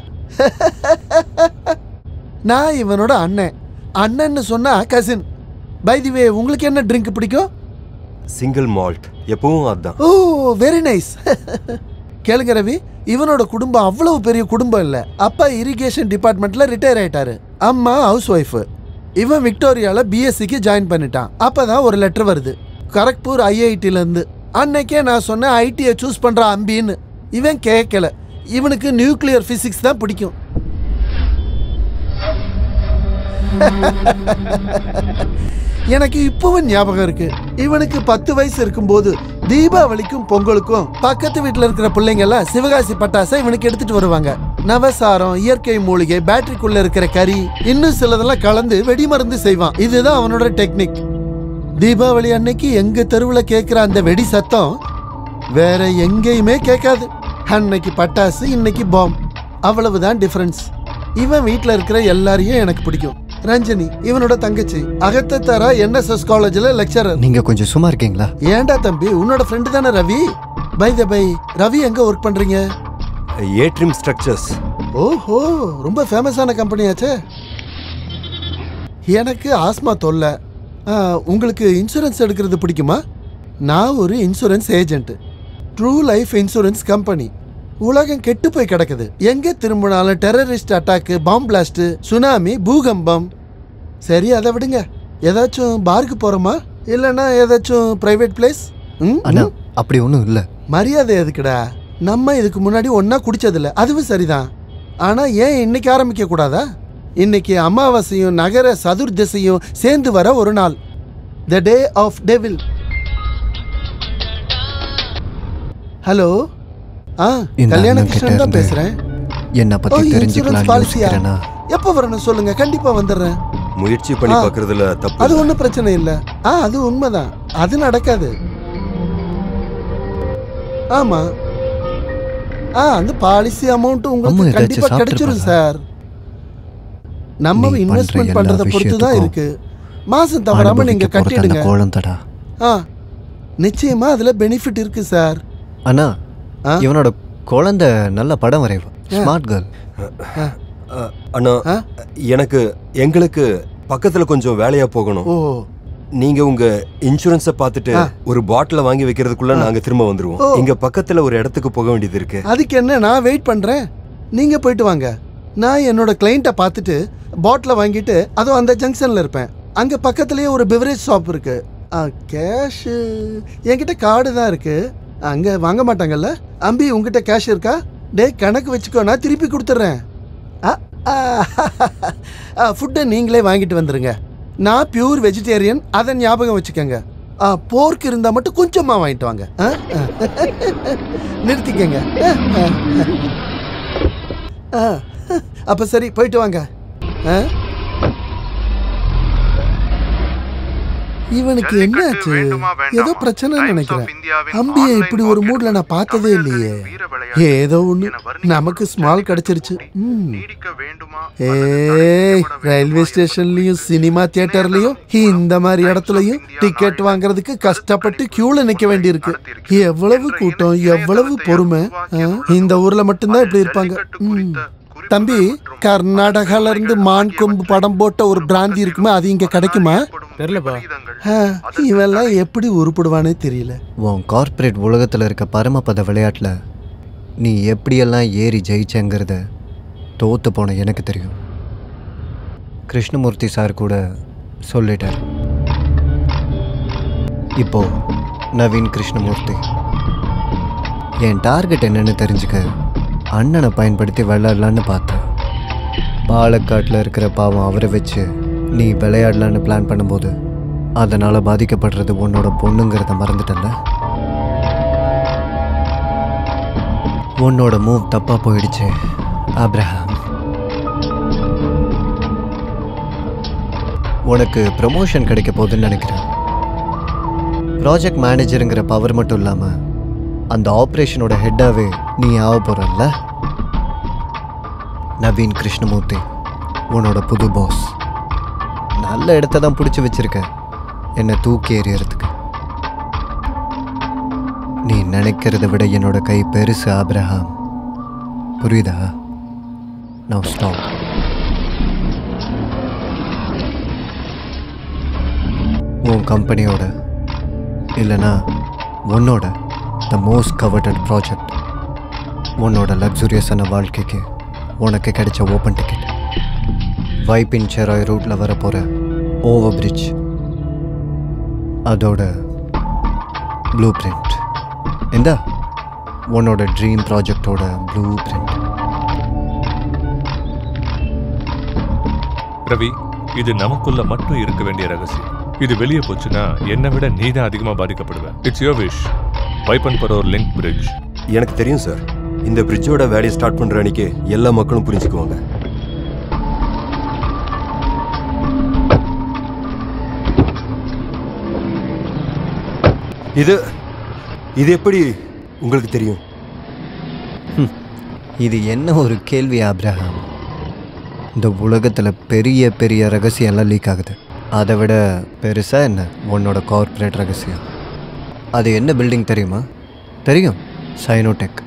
நான் இவனோட அண்ணன் அண்ணன்னு சொன்னா கசின் பை தி வே உங்களுக்கு என்ன ட்ரிங்க் பிடிக்கும் சிங்கிள் மால்ட் எப்பவும் அதான் ஓ வெரி நைஸ் கேளுங்க ரவி இவனோட குடும்பம் அவ்வளவு பெரிய குடும்பம் இல்ல அப்பா இரிகேஷன் டிபார்ட்மெண்ட்ல ரிட்டையர் ஆயிட்டாரு அம்மா ஹவுஸ் ஒய்ஃப் இவன் விக்டோரியால பிஎஸ்சிக்கு ஜாயின் பண்ணிட்டான் அப்பதான் ஒரு லெட்டர் வருது கரக்பூர் ஐஐடில இருந்து அன்னைக்கே நான் சொன்னேன் ஐடியை சூஸ் பண்ற அம்பின்னு இவன் கேட்கல இவனுக்கு நியூக்ளியர் பிசிக்ஸ் தான் பிடிக்கும் எனக்கு இப்பவும் ஞாபகம் இருக்கு இவனுக்கு பத்து வயசு இருக்கும்போது தீபாவளிக்கும் பொங்கலுக்கும் பக்கத்து வீட்டுல இருக்கிற பிள்ளைங்க எல்லாம் சிவகாசி பட்டாசை இவனுக்கு எடுத்துட்டு வருவாங்க நவசாரம் இயற்கை மூலிகை பேட்டரிக்குள்ள இருக்கிற கறி இன்னும் சிலதெல்லாம் கலந்து வெடிமருந்து செய்வான் இதுதான் அவனோட டெக்னிக் தீபாவளி அன்னைக்கு எங்க தெருவுல கேட்கிற அந்த வெடி சத்தம் வேற எங்கேயுமே கேட்காது அன்னைக்கு பட்டாசு இன்னைக்கு பாம் அவ்வளவுதான் டிஃபரன்ஸ் இவன் வீட்ல இருக்கிற எல்லாரையும் எனக்கு பிடிக்கும் ரஞ்சனி இவனோட தங்கச்சி அகத்த தர என்எஸ்எஸ் காலேஜ்ல லெக்சரர் நீங்க கொஞ்சம் சும்மா இருக்கீங்களா ஏன்டா தம்பி உன்னோட ஃப்ரெண்டு தானே Ravi by the by Ravi எங்க ஒர்க் பண்றீங்க ஏட்ரிம் ஸ்ட்ரக்சர்ஸ் ஓஹோ ரொம்ப ஃபேமஸான கம்பெனியாச்சே எனக்கு ஆஸ்மா தொல்லை ஆ, உங்களுக்கு இன்சூரன்ஸ் எடுக்கிறது பிடிக்குமா நான் ஒரு insurance agent True Life insurance company உலகம் கெட்டு போய் கிடக்குது எங்க திரும்பினாலும் terrorist attack bomb blast tsunami பூகம்பம் சரி அதை விடுங்க ஏதாச்சும் பாருக்கு போறோமா இல்லைன்னா ஏதாச்சும் பிரைவேட் பிளேஸ் அண்ணா அப்படி ஒன்றும் இல்லை மரியாதை எதுக்குடா நம்ம இதுக்கு முன்னாடி ஒன்னா குடிச்சதில்ல அதுவும் சரிதான் ஆனா ஏன் இன்னைக்கு ஆரம்பிக்க கூடாதா இன்னைக்கு அமாவாசையும் நகர சதுர்தசையும் சேர்ந்து வர ஒரு நாள் the day of devil hello ஆ இந்த கல்யாண அண்ணன் கிட்ட கிருஷ்ணன் தான் இருந்து பேசுறேன் என்னை பத்தி ஓ, insurance தெரிஞ்சுக்கலாம்னு policy-யா? யோசிக்கிறேனா எப்போ வரணும் சொல்லுங்க கண்டிப்பா வந்துடுறேன் முயற்சி பண்ணி ஆ. பார்க்கறதுல தப்பு அது ஒன்றும் பிரச்சனை இல்லை ஆ அது உண்மைதான் அது நடக்காது ஆமா ஆ அந்த பாலிசி அமௌண்ட் அம்மா உங்களுக்கு ஏதாச்சும் கண்டிப்பா கிடைச்சிரும் சார் நம்ம நீ பண்ற இன்வெஸ்ட்மெண்ட் எல்லா பண்றத பொறுத்து தான் விஷயத்துக்கும் இருக்கு மாசம் தவறாம நீங்க அனுபவிக்க போறது அந்த கட்டிடுங்க கோலம் தடா ஆ நிச்சயமா அதுல பெனிஃபிட் இருக்கு சார் அண்ணா இவனோட குழந்தை நல்ல படம் வரைவா ஸ்மார்ட் கேர்ள் அ, அண்ணா எனக்கு எங்களுக்கு பக்கத்துல கொஞ்சம் வேலையா போகணும் ஓ நீங்க உங்க இன்சூரன்ஸ பார்த்துட்டு ஆ. ஒரு பாட்டில வாங்கி வைக்கிறதுக்குள்ள நாங்க திரும்ப வந்துருவோம் ஓ. இங்க பக்கத்துல ஒரு இடத்துக்கு போக வேண்டியது இருக்கு அதுக்கு என்ன நான் வெயிட் பண்றேன் நீங்க போயிட்டு வாங்க நான் என்னோட கிளைண்ட்டை பார்த்துட்டு பாட்டில் வாங்கிட்டு அதுவும் அந்த ஜங்ஷன்ல இருப்பேன் அங்க பக்கத்துலயே ஒரு பெவரேஜ் ஷாப் இருக்கு கேஷ் என்கிட்ட கார்டு தான் இருக்கு அங்க வாங்க மாட்டாங்கல்ல அம்பி உங்ககிட்ட கேஷ் இருக்கா டேய் கணக்கு வச்சுக்கோ நான் திருப்பி கொடுத்துட்றேன் ஃபுட்டை நீங்களே வாங்கிட்டு வந்துருங்க நான் பியூர் வெஜிடேரியன் அதை ஞாபகம் வச்சுக்கோங்க போர்க் இருந்தால் மட்டும் கொஞ்சமாக வாங்கிட்டு வாங்க ஆ? ஆ. நிறுத்திக்கங்க ஆ, ஆ. ஆ. அப்ப சரி போயிட்டு வாங்க ஆ? இவனுக்கு என்ன ஆச்சு ஏதோ பிரச்சனைன்னு நினைக்கிறேன் அம்பியை இப்படி ஒரு மூட்ல நான் பார்த்ததே இல்லையே ஏதோ ஒண்ணு நமக்கு ஸ்மால் கிடைச்சிருச்சு ம். ஏய் ரயில்வே ஸ்டேஷன்லயும் சினிமா தியேட்டர்லயும் இந்த மாதிரி இடத்துலயும் டிக்கெட் வாங்குறதுக்கு கஷ்டப்பட்டு கியூல நிக்க வேண்டியிருக்கு எவ்வளவு கூட்டம் எவ்வளவு பொறுமை ஆ? இந்த ஊர்ல மட்டும்தான் இப்படி இருப்பாங்க ம். தம்பி கர்நாடகால இருந்து மான் கொம்பு படம் போட்ட ஒரு பிராந்தி இருக்குமா அது இங்க கிடைக்குமா தெரியலப்பா ஆ, இவெல்லாம் எப்படி உருப்படுவானே தெரியல உன் கார்ப்பரேட் உலகத்தில் இருக்க பரமபத விளையாட்டில் நீ எப்படியெல்லாம் ஏறி ஜெயிச்சங்கிறத தோத்து போன எனக்கு தெரியும் கிருஷ்ணமூர்த்தி சார் கூட சொல்லிட்டார் இப்போ நவீன் கிருஷ்ணமூர்த்தி என் டார்கெட் என்னன்னு தெரிஞ்சுக்க அண்ணனை பயன்படுத்தி விளையாடலான்னு பார்த்தேன் பாலக்காட்டில் இருக்கிற பாவம் அவரை வச்சு நீ விளையாடலான்னு பிளான் பண்ணும்போது அதனால் பாதிக்கப்படுறது உன்னோட பொண்ணுங்கிறத மறந்துட்டல உன்னோட மூவ் தப்பாக போயிடுச்சு அப்ரஹாம் உனக்கு ப்ரமோஷன் கிடைக்க போகுதுன்னு நினைக்கிறேன் ப்ராஜெக்ட் மேனேஜருங்கிற பவர் மட்டும் இல்லாமல் அந்த ஆப்ரேஷனோட ஹெட்டாகவே நீ ஆக போகிறல்ல நவீன் கிருஷ்ணமூர்த்தி உன்னோட புது பாஸ் நல்ல இடத்த தான் பிடிச்சி வச்சிருக்க என்னை தூக்கி எறியறதுக்கு நீ நினைக்கிறத விட என்னோட கை பெருசு ஆப்ரஹாம் புரியுதா நான் ஸ்டாப் உன் கம்பெனியோட இல்லைனா உன்னோட த மோஸ்ட் கவர்டட் ப்ராஜெக்ட் உன்னோட லக்ஸுரியஸான வாழ்க்கைக்கு உனக்கு கிடைச்ச ஓப்பன் டிக்கெட் வைப்பின் செராய் ரூட்டில் வர போகிற ஓவர் பிரிட்ஜ் அதோட ப்ளூ பிரிண்ட் இந்த உன்னோட ட்ரீம் ப்ராஜெக்டோட ப்ளூ பிரிண்ட் ரவி இது நமக்குள்ள மட்டும் இருக்க வேண்டிய ரகசியம் இது வெளியே போச்சுன்னா என்னை விட நீ தான் அதிகமா பாதிக்கப்படுவ இட்ஸ் யோர் விஷ் வைப்பன் பரோர் லிங்க் பிரிட்ஜ் எனக்கு தெரியும் சார் இந்த பிரிட்ஜோட வேலையை ஸ்டார்ட் பண்ற அன்னைக்கு எல்லா மக்களும் புரிஞ்சுக்குவாங்க இது இது எப்படி உங்களுக்கு தெரியும் இது என்ன ஒரு கேள்வி ஆப்ரஹாம் இந்த உலகத்தில் பெரிய பெரிய ரகசியம்லாம் லீக் ஆகுது அதை விட பெருசாக என்ன உன்னோட கார்ப்பரேட் ரகசியம் அது என்ன பில்டிங் தெரியுமா தெரியும் சைனோடெக்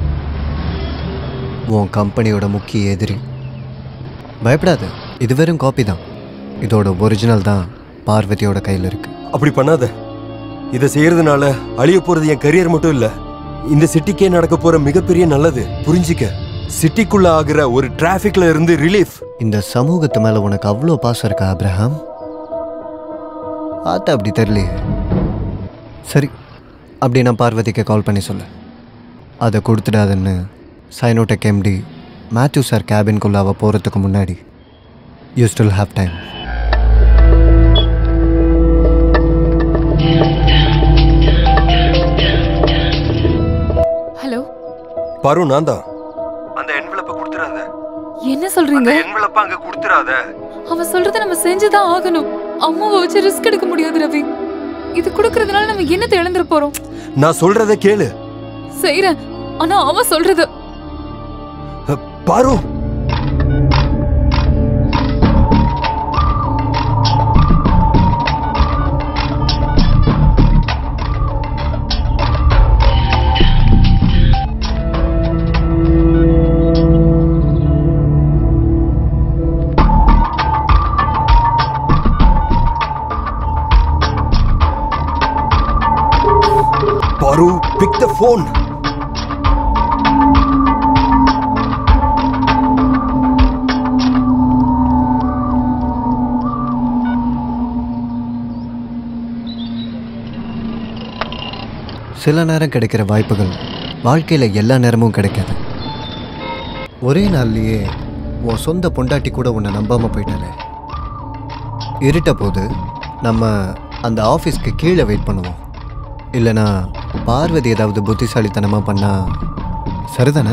உன் கம்பெனியோட முக்கிய எதிரி பயப்படாத இது வெறும் காப்பி தான் இதோட ஒரிஜினல் தான் பார்வதியோட கையில் இருக்கு அப்படி பண்ணாத இதை செய்யறதுனால அழிய போறது என் கரியர் மட்டும் இல்ல இந்த சிட்டிக்கே நடக்க போற மிகப்பெரிய நல்லது புரிஞ்சிக்க சிட்டிக்குள்ள ஆகிற ஒரு டிராஃபிக்ல இருந்து ரிலீஃப் இந்த சமூகத்து மேலே உனக்கு அவ்வளோ பாசம் இருக்கா அப்ரஹாம் பார்த்தா அப்படி தெரியலையே சரி அப்படி நான் பார்வதிக்கு கால் பண்ணி சொல்ல அதை கொடுத்துடாதுன்னு சைனோடெக் எம்டி மேத்யூ சார் கேபின்குள்ளே அவள் போகிறதுக்கு முன்னாடி you still have time hello Paru நான் தான் அந்த என்வலப்பை கொடுத்துறாத என்ன சொல்றீங்க என்வலப்பை அங்க கொடுத்துறாத அவன் சொல்றத நம்ம செஞ்சுதான் ஆகணும் அம்மாவை வச்சு ரிஸ்க் எடுக்க முடியாது ரவி இது கொடுக்கறதுனால நம்ம என்னத்தை இழந்துட போறோம் நான் சொல்றத கேளு செய்யறேன் ஆனா அவன் சொல்றது பாரு பாரு பிக் த ஃபோன் சில நேரம் கிடைக்கிற வாய்ப்புகள் வாழ்க்கையில் எல்லா நேரமும் கிடைக்காது ஒரே நாள்லயே உன் சொந்த பொண்டாட்டி கூட உன்னை நம்பாமல் போயிட்டாலே இருட்ட போது நம்ம அந்த ஆஃபீஸ்க்கு கீழே வெயிட் பண்ணுவோம் இல்லைனா பார்வதி ஏதாவது புத்திசாலித்தனமாக பண்ணா சரிதானே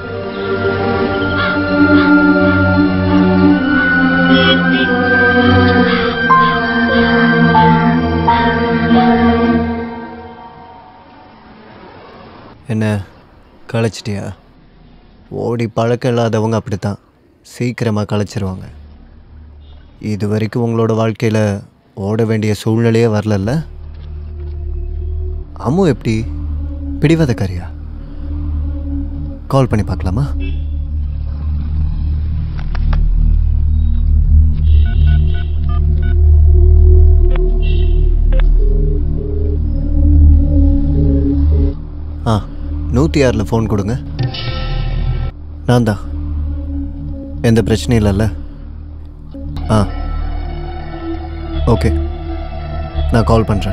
என்ன களைச்சிட்டியா ஓடி பழக்கம் இல்லாதவங்க அப்படித்தான் சீக்கிரமாக களைச்சிருவாங்க இது வரைக்கும் உங்களோட வாழ்க்கையில் ஓட வேண்டிய சூழ்நிலையே வரலல்ல அம்மு எப்படி பிடிவாதக்காரியா கால் பண்ணி பார்க்கலாமா ஆ நூற்றி ஆறில் ஃபோன் கொடுங்க நான் தான் எந்த பிரச்சனையும் இல்லைல்ல ஆ ஓகே நான் கால் பண்ணுறேன்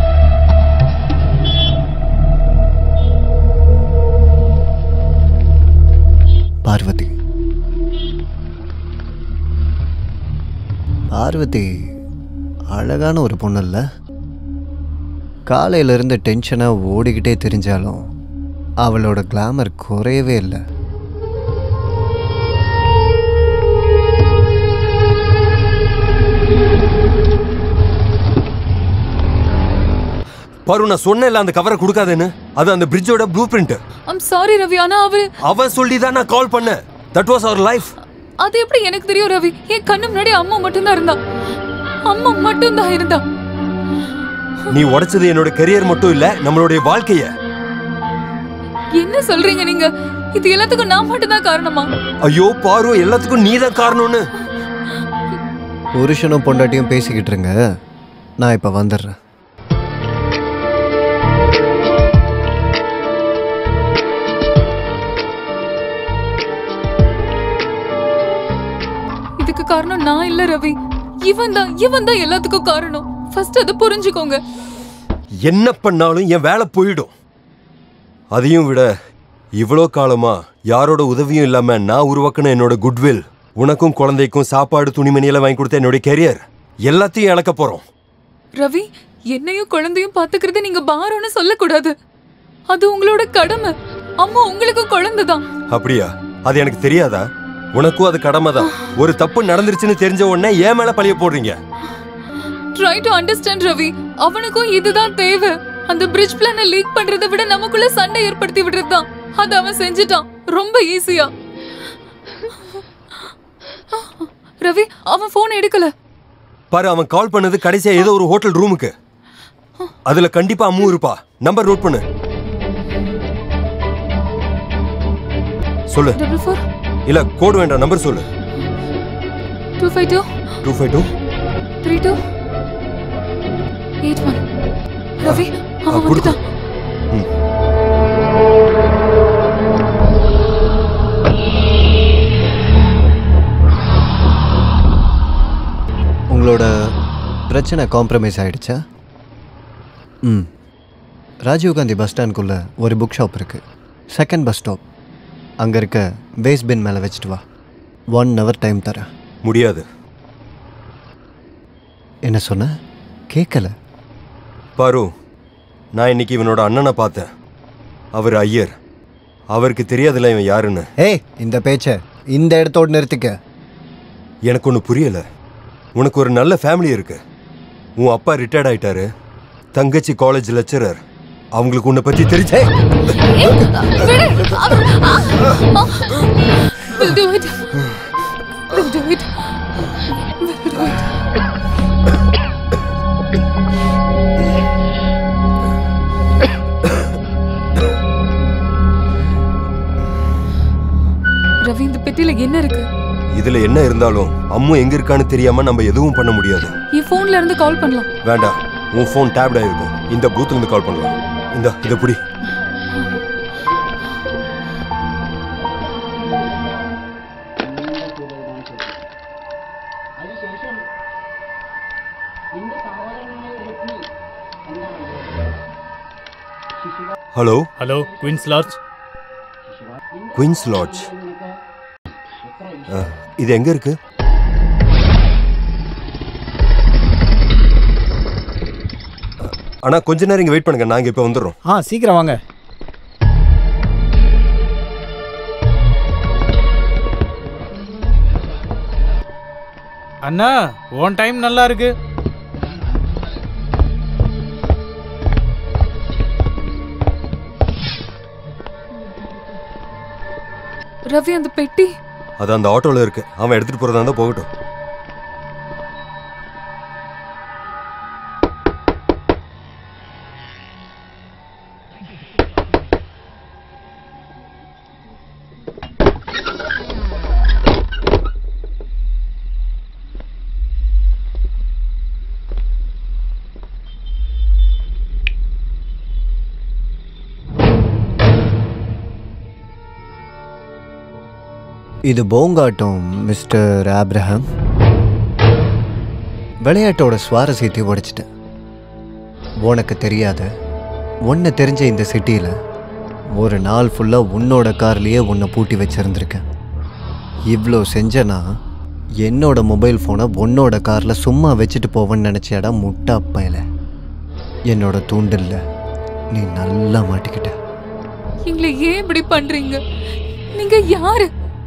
பார்வதி பார்வதி அழகான ஒரு பொண்ணு இல்லை காலையிலேருந்து டென்ஷனாக ஓடிக்கிட்டே தெரிஞ்சாலும் அவளோட கிளாமர் குறையவே இல்லை பாரு நான் சொன்னேன்ல அந்த கவரை கொடுக்காதேன்னு அது அந்த பிரிட்ஜோட blueprint I'm sorry Ravi ஆனா அவ அவன் சொல்லி தான் நான் கால் பண்ணேன் தட் வாஸ் அவர் லைஃப் அது எப்படி எனக்கு தெரியும் ரவி என் கண்ணு முன்னாடி அம்மா மட்டும்தான் இருந்தா அம்மா மட்டும்தான் இருந்தா நீ உடைச்சது என்னோட கெரியர் மட்டும் இல்ல நம்மளுடைய வாழ்க்கைய என்ன சொல்றீங்க நீங்க இது எல்லாத்துக்கும் நான் மட்டும்தான் காரணமா ஐயோ பாரு எல்லாத்துக்கும் நீ தான் காரணம்னு புருஷனும் பொண்டாட்டியும் பேசிக்கிட்டு இருங்க நான் இப்போ வந்துடுறேன் இதுக்கு காரணம் நான் இல்ல ரவி இவன் தான் இவன் தான் எல்லாத்துக்கும் காரணம் ஃபர்ஸ்ட் அதை புரிஞ்சுக்கோங்க என்ன பண்ணாலும் என் வேலை போயிடும் அதையும் விட இவ்வளோ காலமா யாரோட உதவியும் இல்லாம நான் உருவாக்கின என்னோட குட்வில் உனக்கும் குழந்தைக்கும் சாப்பாடு துணிமணியெல்லாம் வாங்கி கொடுத்த என்னோட கெரியர் எல்லாத்தையும் இழக்க போறோம் ரவி என்னையும் குழந்தையும் பாத்துக்கிறது நீங்க பாரம்னு சொல்லக்கூடாது அது உங்களோட கடமை அம்மா உங்களுக்கு குழந்தை தான் அப்படியா அது எனக்கு தெரியாதா உனக்கும் அது கடமை தான் ஒரு தப்பு நடந்துருச்சுன்னு தெரிஞ்ச உடனே ஏன் மேல பழிய போடுறீங்க ட்ரை டு அண்டர்ஸ்டாண்ட் ரவி அவனுக்கும் இதுதான் தேவை அந்த பிரிட்ஜ் பிளான லீக் பண்றதை விட நமக்குள்ள சண்டை ஏற்படுத்தி விடுறதுதான் அது அவன் செஞ்சுட்டான் ரொம்ப ஈஸியா ரவி அவன் போன் எடுக்கல பாரு அவன் கால் பண்ணது கடைசியா ஏதோ ஒரு ஹோட்டல் ரூமுக்கு அதுல கண்டிப்பா அம்மு இருப்பா நம்பர் நோட் பண்ணு சொல்லு டபுள் ஃபோர் இல்ல கோடு வேண்டாம் நம்பர் சொல்லு two five two two five two three two eight one Ravi அவன் கொடுக்கு. வந்துட்டான் உங்களோட பிரச்சனை காம்ப்ரமைஸ் ஆயிடுச்சா ம் ராஜீவ்காந்தி பஸ் ஸ்டாண்ட்குள்ளே ஒரு புக் ஷாப் இருக்குது செகண்ட் பஸ் ஸ்டாப் அங்கே இருக்க வேஸ்ட் பின் மேலே வச்சுட்டு வா ஒன் ஹவர் டைம் தரேன் முடியாது என்ன சொன்ன கேட்கல பாரு நான் இன்னைக்கு இவனோட அண்ணனை பார்த்தேன் அவர் ஐயர் அவருக்கு தெரியாதுல்ல இவன் யாருன்னு ஏய் இந்த பேச்சை இந்த இடத்தோடு நிறுத்திக்க எனக்கு ஒன்று புரியல உனக்கு ஒரு நல்ல ஃபேமிலி இருக்கு உன் அப்பா ரிட்டையர்ட் ஆயிட்டாரு தங்கச்சி காலேஜ் லெக்சரர் அவங்களுக்கு உன்னை பத்தி தெரிஞ்சே We'll do it. We'll do it. We'll do it. Ravi இந்த பெட்டியில என்ன இருக்கு இதுல என்ன இருந்தாலும் அம்மு எங்க இருக்கான்னு தெரியாம நம்ம எதுவும் பண்ண முடியாது என் போன்ல இருந்து கால் பண்ணலாம் வேண்டாம் உன் ஃபோன் டேப்ட் ஆயிருக்கும் இந்த பூத்ல இருந்து கால் பண்ணலாம் இந்த இதை புடி hello hello Queens large Queens lodge இது எங்க இருக்கு அண்ணா கொஞ்ச நேரம் இங்க வெயிட் பண்ணுங்க நாங்க இப்ப வந்துடுறோம் ஆ சீக்கிரம் வாங்க அண்ணா உன் டைம் நல்லா இருக்கு ரவி அந்த பெட்டி அது அந்த ஆட்டோல இருக்கு அவன் எடுத்துட்டு போறதா இருந்தா போகட்டும் இது போங்காட்டம் மிஸ்டர் ஆப்ரஹாம் விளையாட்டோட சுவாரஸ்யத்தை உடைச்சிட்டேன் உனக்கு தெரியாத உன்னை தெரிஞ்ச இந்த சிட்டியில் ஒரு நாள் ஃபுல்லாக உன்னோட கார்லேயே உன்னை பூட்டி வச்சிருந்திருக்கேன் இவ்வளோ செஞ்சனா என்னோட மொபைல் ஃபோனை உன்னோட காரில் சும்மா வச்சுட்டு போவேன்னு நினச்சியாடா முட்டா பயல என்னோட தூண்டில்ல நீ நல்லா மாட்டிக்கிட்ட எங்களை ஏன் இப்படி பண்றீங்க நீங்க யாரு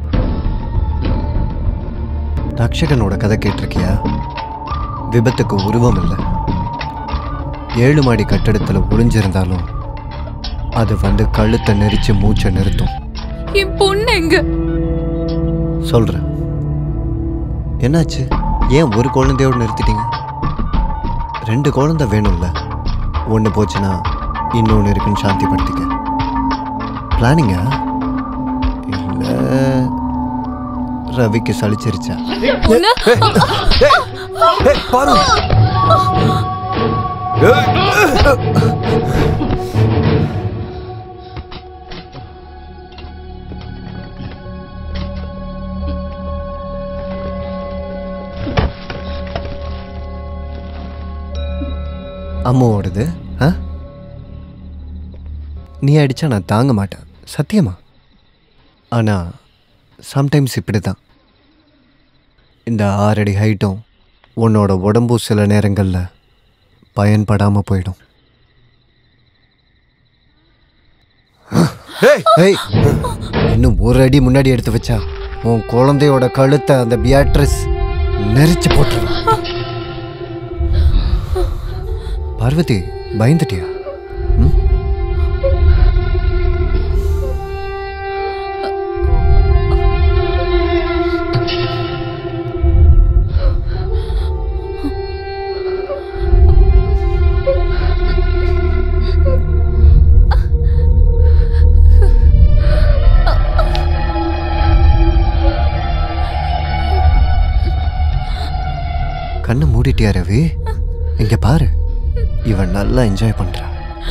ரக்ஷகனோட கதை கேட்டிருக்கியா விபத்துக்கு உருவம் இல்லை ஏழு மாடி கட்டடத்தில் ஒளிஞ்சிருந்தாலும் அது வந்து கழுத்தை நெரிச்சு மூச்சை நிறுத்தும் என் பொண்ணு எங்க சொல்கிறேன் என்னாச்சு ஏன் ஒரு குழந்தையோடு நிறுத்திட்டீங்க ரெண்டு குழந்தை வேணும்ல ஒன்று போச்சுன்னா இன்னொன்று இருக்குன்னு சாந்திப்படுத்திக்க பிளானிங்கா இல்லை ரவிக்கு சலிச்சிருச்சா பொண்ணு பாரு அம்மாவோடது ஆ நீ அடிச்சா நான் தாங்க மாட்டேன் சத்தியமா ஆனால் சம்டைம்ஸ் இப்படி தான் இந்த ஆறடி ஹைட்டும் உன்னோட உடம்பும் சில நேரங்களில் பயன்படாமல் போயிடும் ஏய் இன்னும் ஒரு அடி முன்னாடி எடுத்து வச்சா உன் குழந்தையோட கழுத்தை அந்த பியாட்ரிஸ் நெரிச்சு போட்டுருவான் பார்வதி பயந்துட்டியா ம்? கண்ணை மூடிட்டியா ரவி இங்க பாரு இவன் நல்லா என்ஜாய் பண்றா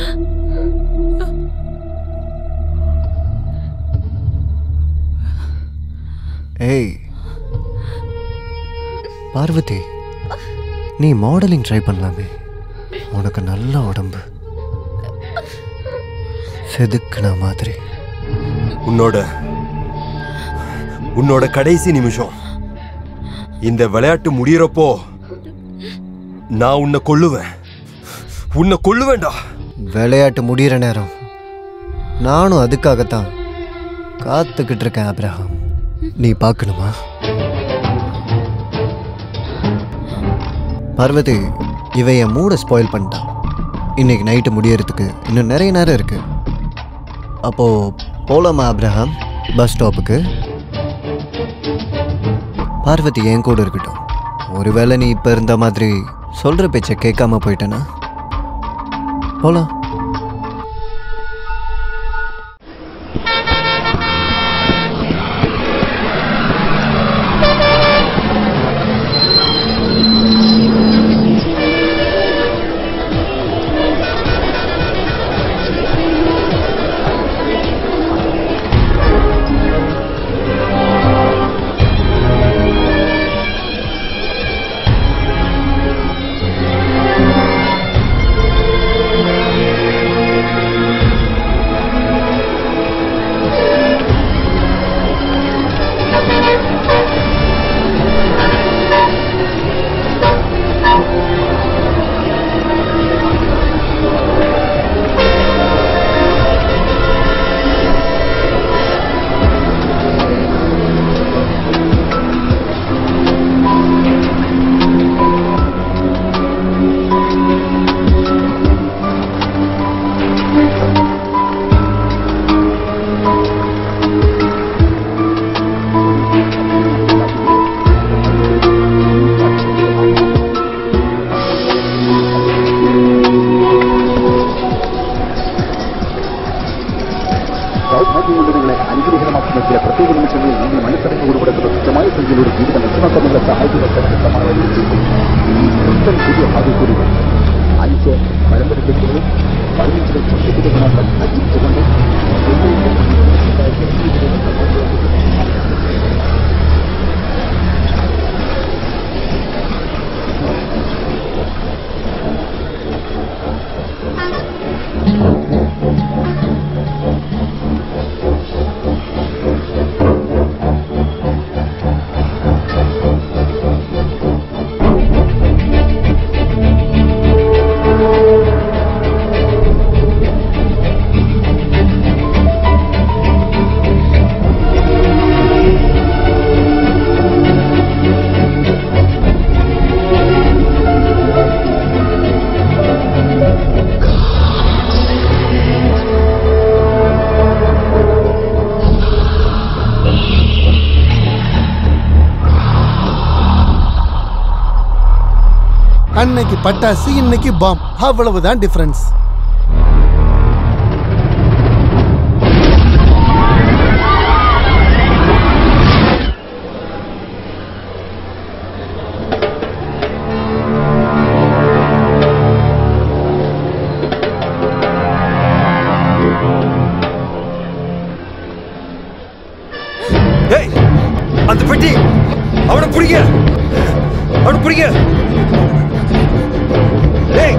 ஏய் பார்வதி நீ மாடலிங் ட்ரை பண்ணலாமே உனக்கு நல்ல உடம்பு செதுக்குன மாதிரி உன்னோட உன்னோட கடைசி நிமிஷம் இந்த விளையாட்டு முடியறப்போ நான் உன்னை கொல்லுவேன் உன்னை கொல்லுவேன்டா விளையாட்டு முடிகிற நேரம் நானும் அதுக்காகத்தான் காத்துக்கிட்டு இருக்கேன் அப்ரஹாம் நீ பார்க்கணுமா பார்வதி இவன் என் மூடை ஸ்பாயில் பண்ணிட்டான் இன்னைக்கு நைட்டு முடியறதுக்கு இன்னும் நிறைய நேரம் இருக்கு அப்போ போலாமா அப்ரஹாம் பஸ் ஸ்டாப்புக்கு பார்வதி என் கூட இருக்கட்டும் ஒருவேளை நீ இப்போ இருந்த மாதிரி சொல்கிற பேச்சை கேட்காம போயிட்டேனா போலாம் സൗഭാഗ്യമുള്ളവരെ അനുഗ്രഹമാക്കുന്ന ചില പ്രത്യേക നിമിഷങ്ങളിൽ നിങ്ങൾ മനസ്സറിഞ്ഞ് ഉൾപ്പെടുന്ന തുച്ഛമായ സംഖ്യയിലൂടെ ജീവിത ലക്ഷണക്രമങ്ങളെ സഹായിക്കുന്ന ഈ പുത്തൻ പുതിയ ഭാഗ്യക്കൂടികൾ അഞ്ച് പരമ്പര തെറ്റുകളും പതിനഞ്ച് പ്രത്യേക ഗുണങ്ങൾ അജിച്ചുകൊണ്ട് அன்னைக்கு பட்டாசு இன்னைக்கு பாம் அவ்வளவுதான் டிஃபரன்ஸ் டேய் அந்த பெட்டி அவனை பிடிக்க அவனை பிடிக்க டேய்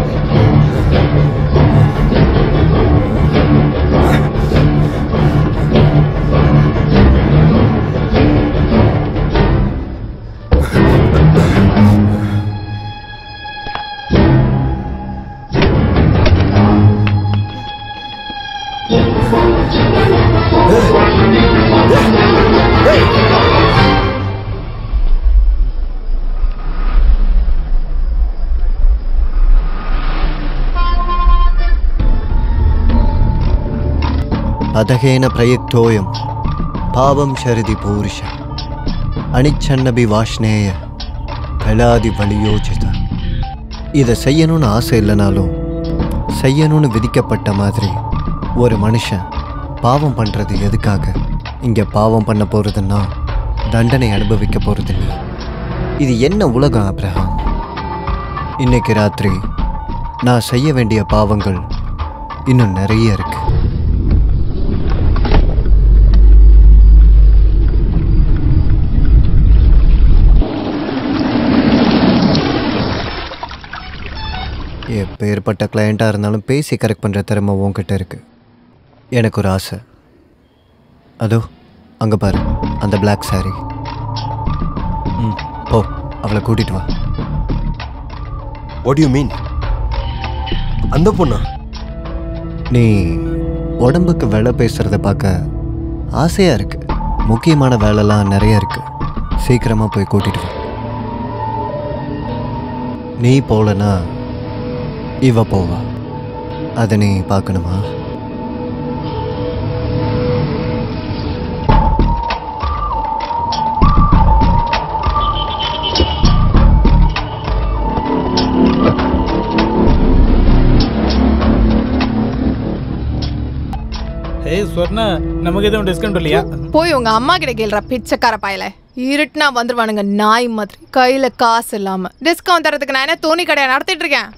அதகேன பிரயுக்தோயம் பாவம் ஷரிதி பூருஷ அணிச்சன்னபி வாஷ்னேய கலாதி வலியோஜித இதை செய்யணும்னு ஆசை இல்லைனாலும் செய்யணும்னு விதிக்கப்பட்ட மாதிரி ஒரு மனுஷன் பாவம் பண்ணுறது எதுக்காக இங்கே பாவம் பண்ண போகிறதுன்னா தண்டனை அனுபவிக்க போகிறது நீ இது என்ன உலகம் அப்ரஹாம் இன்னைக்கு ராத்திரி நான் செய்ய வேண்டிய பாவங்கள் இன்னும் நிறைய இருக்கு எப்பேற்பட்ட கிளையண்ட்டாக இருந்தாலும் பேசி கரெக்ட் பண்ணுற திறமை உன்கிட்ட இருக்கு எனக்கு ஒரு ஆசை அதோ அங்கே பாரு அந்த Black saree ம் போ அவளை கூட்டிட்டு வா வாட் யூ மீன் அந்த பொண்ணா நீ உடம்புக்கு வேலை பேசுகிறத பார்க்க ஆசையாக இருக்கு முக்கியமான வேலைலாம் நிறைய இருக்கு சீக்கிரமாக போய் கூட்டிட்டு வா நீ போலனா இவ போவா அதை நீ பார்க்கணுமா ஏய் சொர்ணா நமக்கு எதுவும் டிஸ்கவுண்ட் இல்லையா போய் உங்க அம்மா கிட்ட கேள்றா பிச்சைக்கார பாயல இருட்டுனா வந்துருவானுங்க நாய் மாதிரி கையில காசு இல்லாம டிஸ்கவுண்ட் தரதுக்கு நான் என்ன தோணி கடையா நடத்திட்டு இருக்கேன்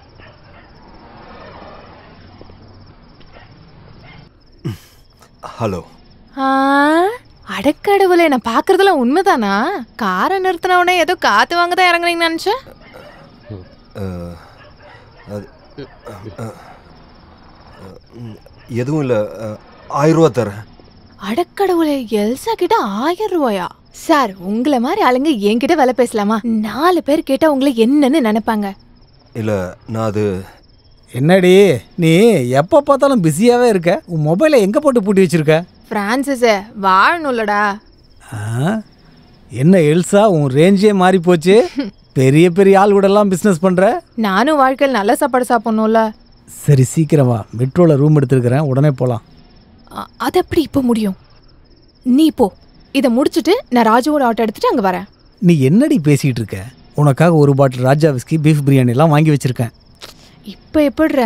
ஹலோ ஆ, அடக்கடவுளே நான் பாக்குறதுலாம் உண்மைதானா காரை நிறுத்தினவனே ஏதோ காத்து வாங்க தான் இறங்குறீங்கன்னு நினைச்சேன் அஹ், அது அஹ், ம், எதுவும் இல்லை ஆயிரம் ரூபா தரேன் அடக்கடவுளே எல்சா கிட்ட ஆயிரம் ரூபாயா சார் உங்களை மாதிரி ஆளுங்க என்கிட்ட வேலை பேசலாமா நாலு பேர் கேட்டா உங்களை என்னன்னு நினைப்பாங்க இல்லை நான் அது என்னடி நீ எப்போ பார்த்தாலும் பிஸியாகவே இருக்க உன் மொபைலை எங்கே போட்டு பூட்டி வச்சிருக்க பிரான்சிஸ் வாழணும்லடா ஆ? என்ன எல்சா உன் ரேஞ்சே மாறி போச்சு பெரிய பெரிய ஆள் கூடலாம் பிஸ்னஸ் பண்ணுற நானும் வாழ்க்கையில் நல்ல சாப்பாடு சாப்பிடணும்ல சரி சீக்கிரம் வா மெட்ரோவில் ரூம் எடுத்துருக்கிறேன் உடனே போகலாம் அ- அது எப்படி இப்போ முடியும் நீ போ இதை முடிச்சிட்டு நான் ராஜுவோட ஆட்டோ எடுத்துட்டு அங்கே வரேன் நீ என்னடி பேசிகிட்டு இருக்க உனக்காக ஒரு பாட்டில் ராஜா விஸ்கி பீஃப் பிரியாணிலாம் வாங்கி வச்சிருக்கேன் இப்போ எப்படிரா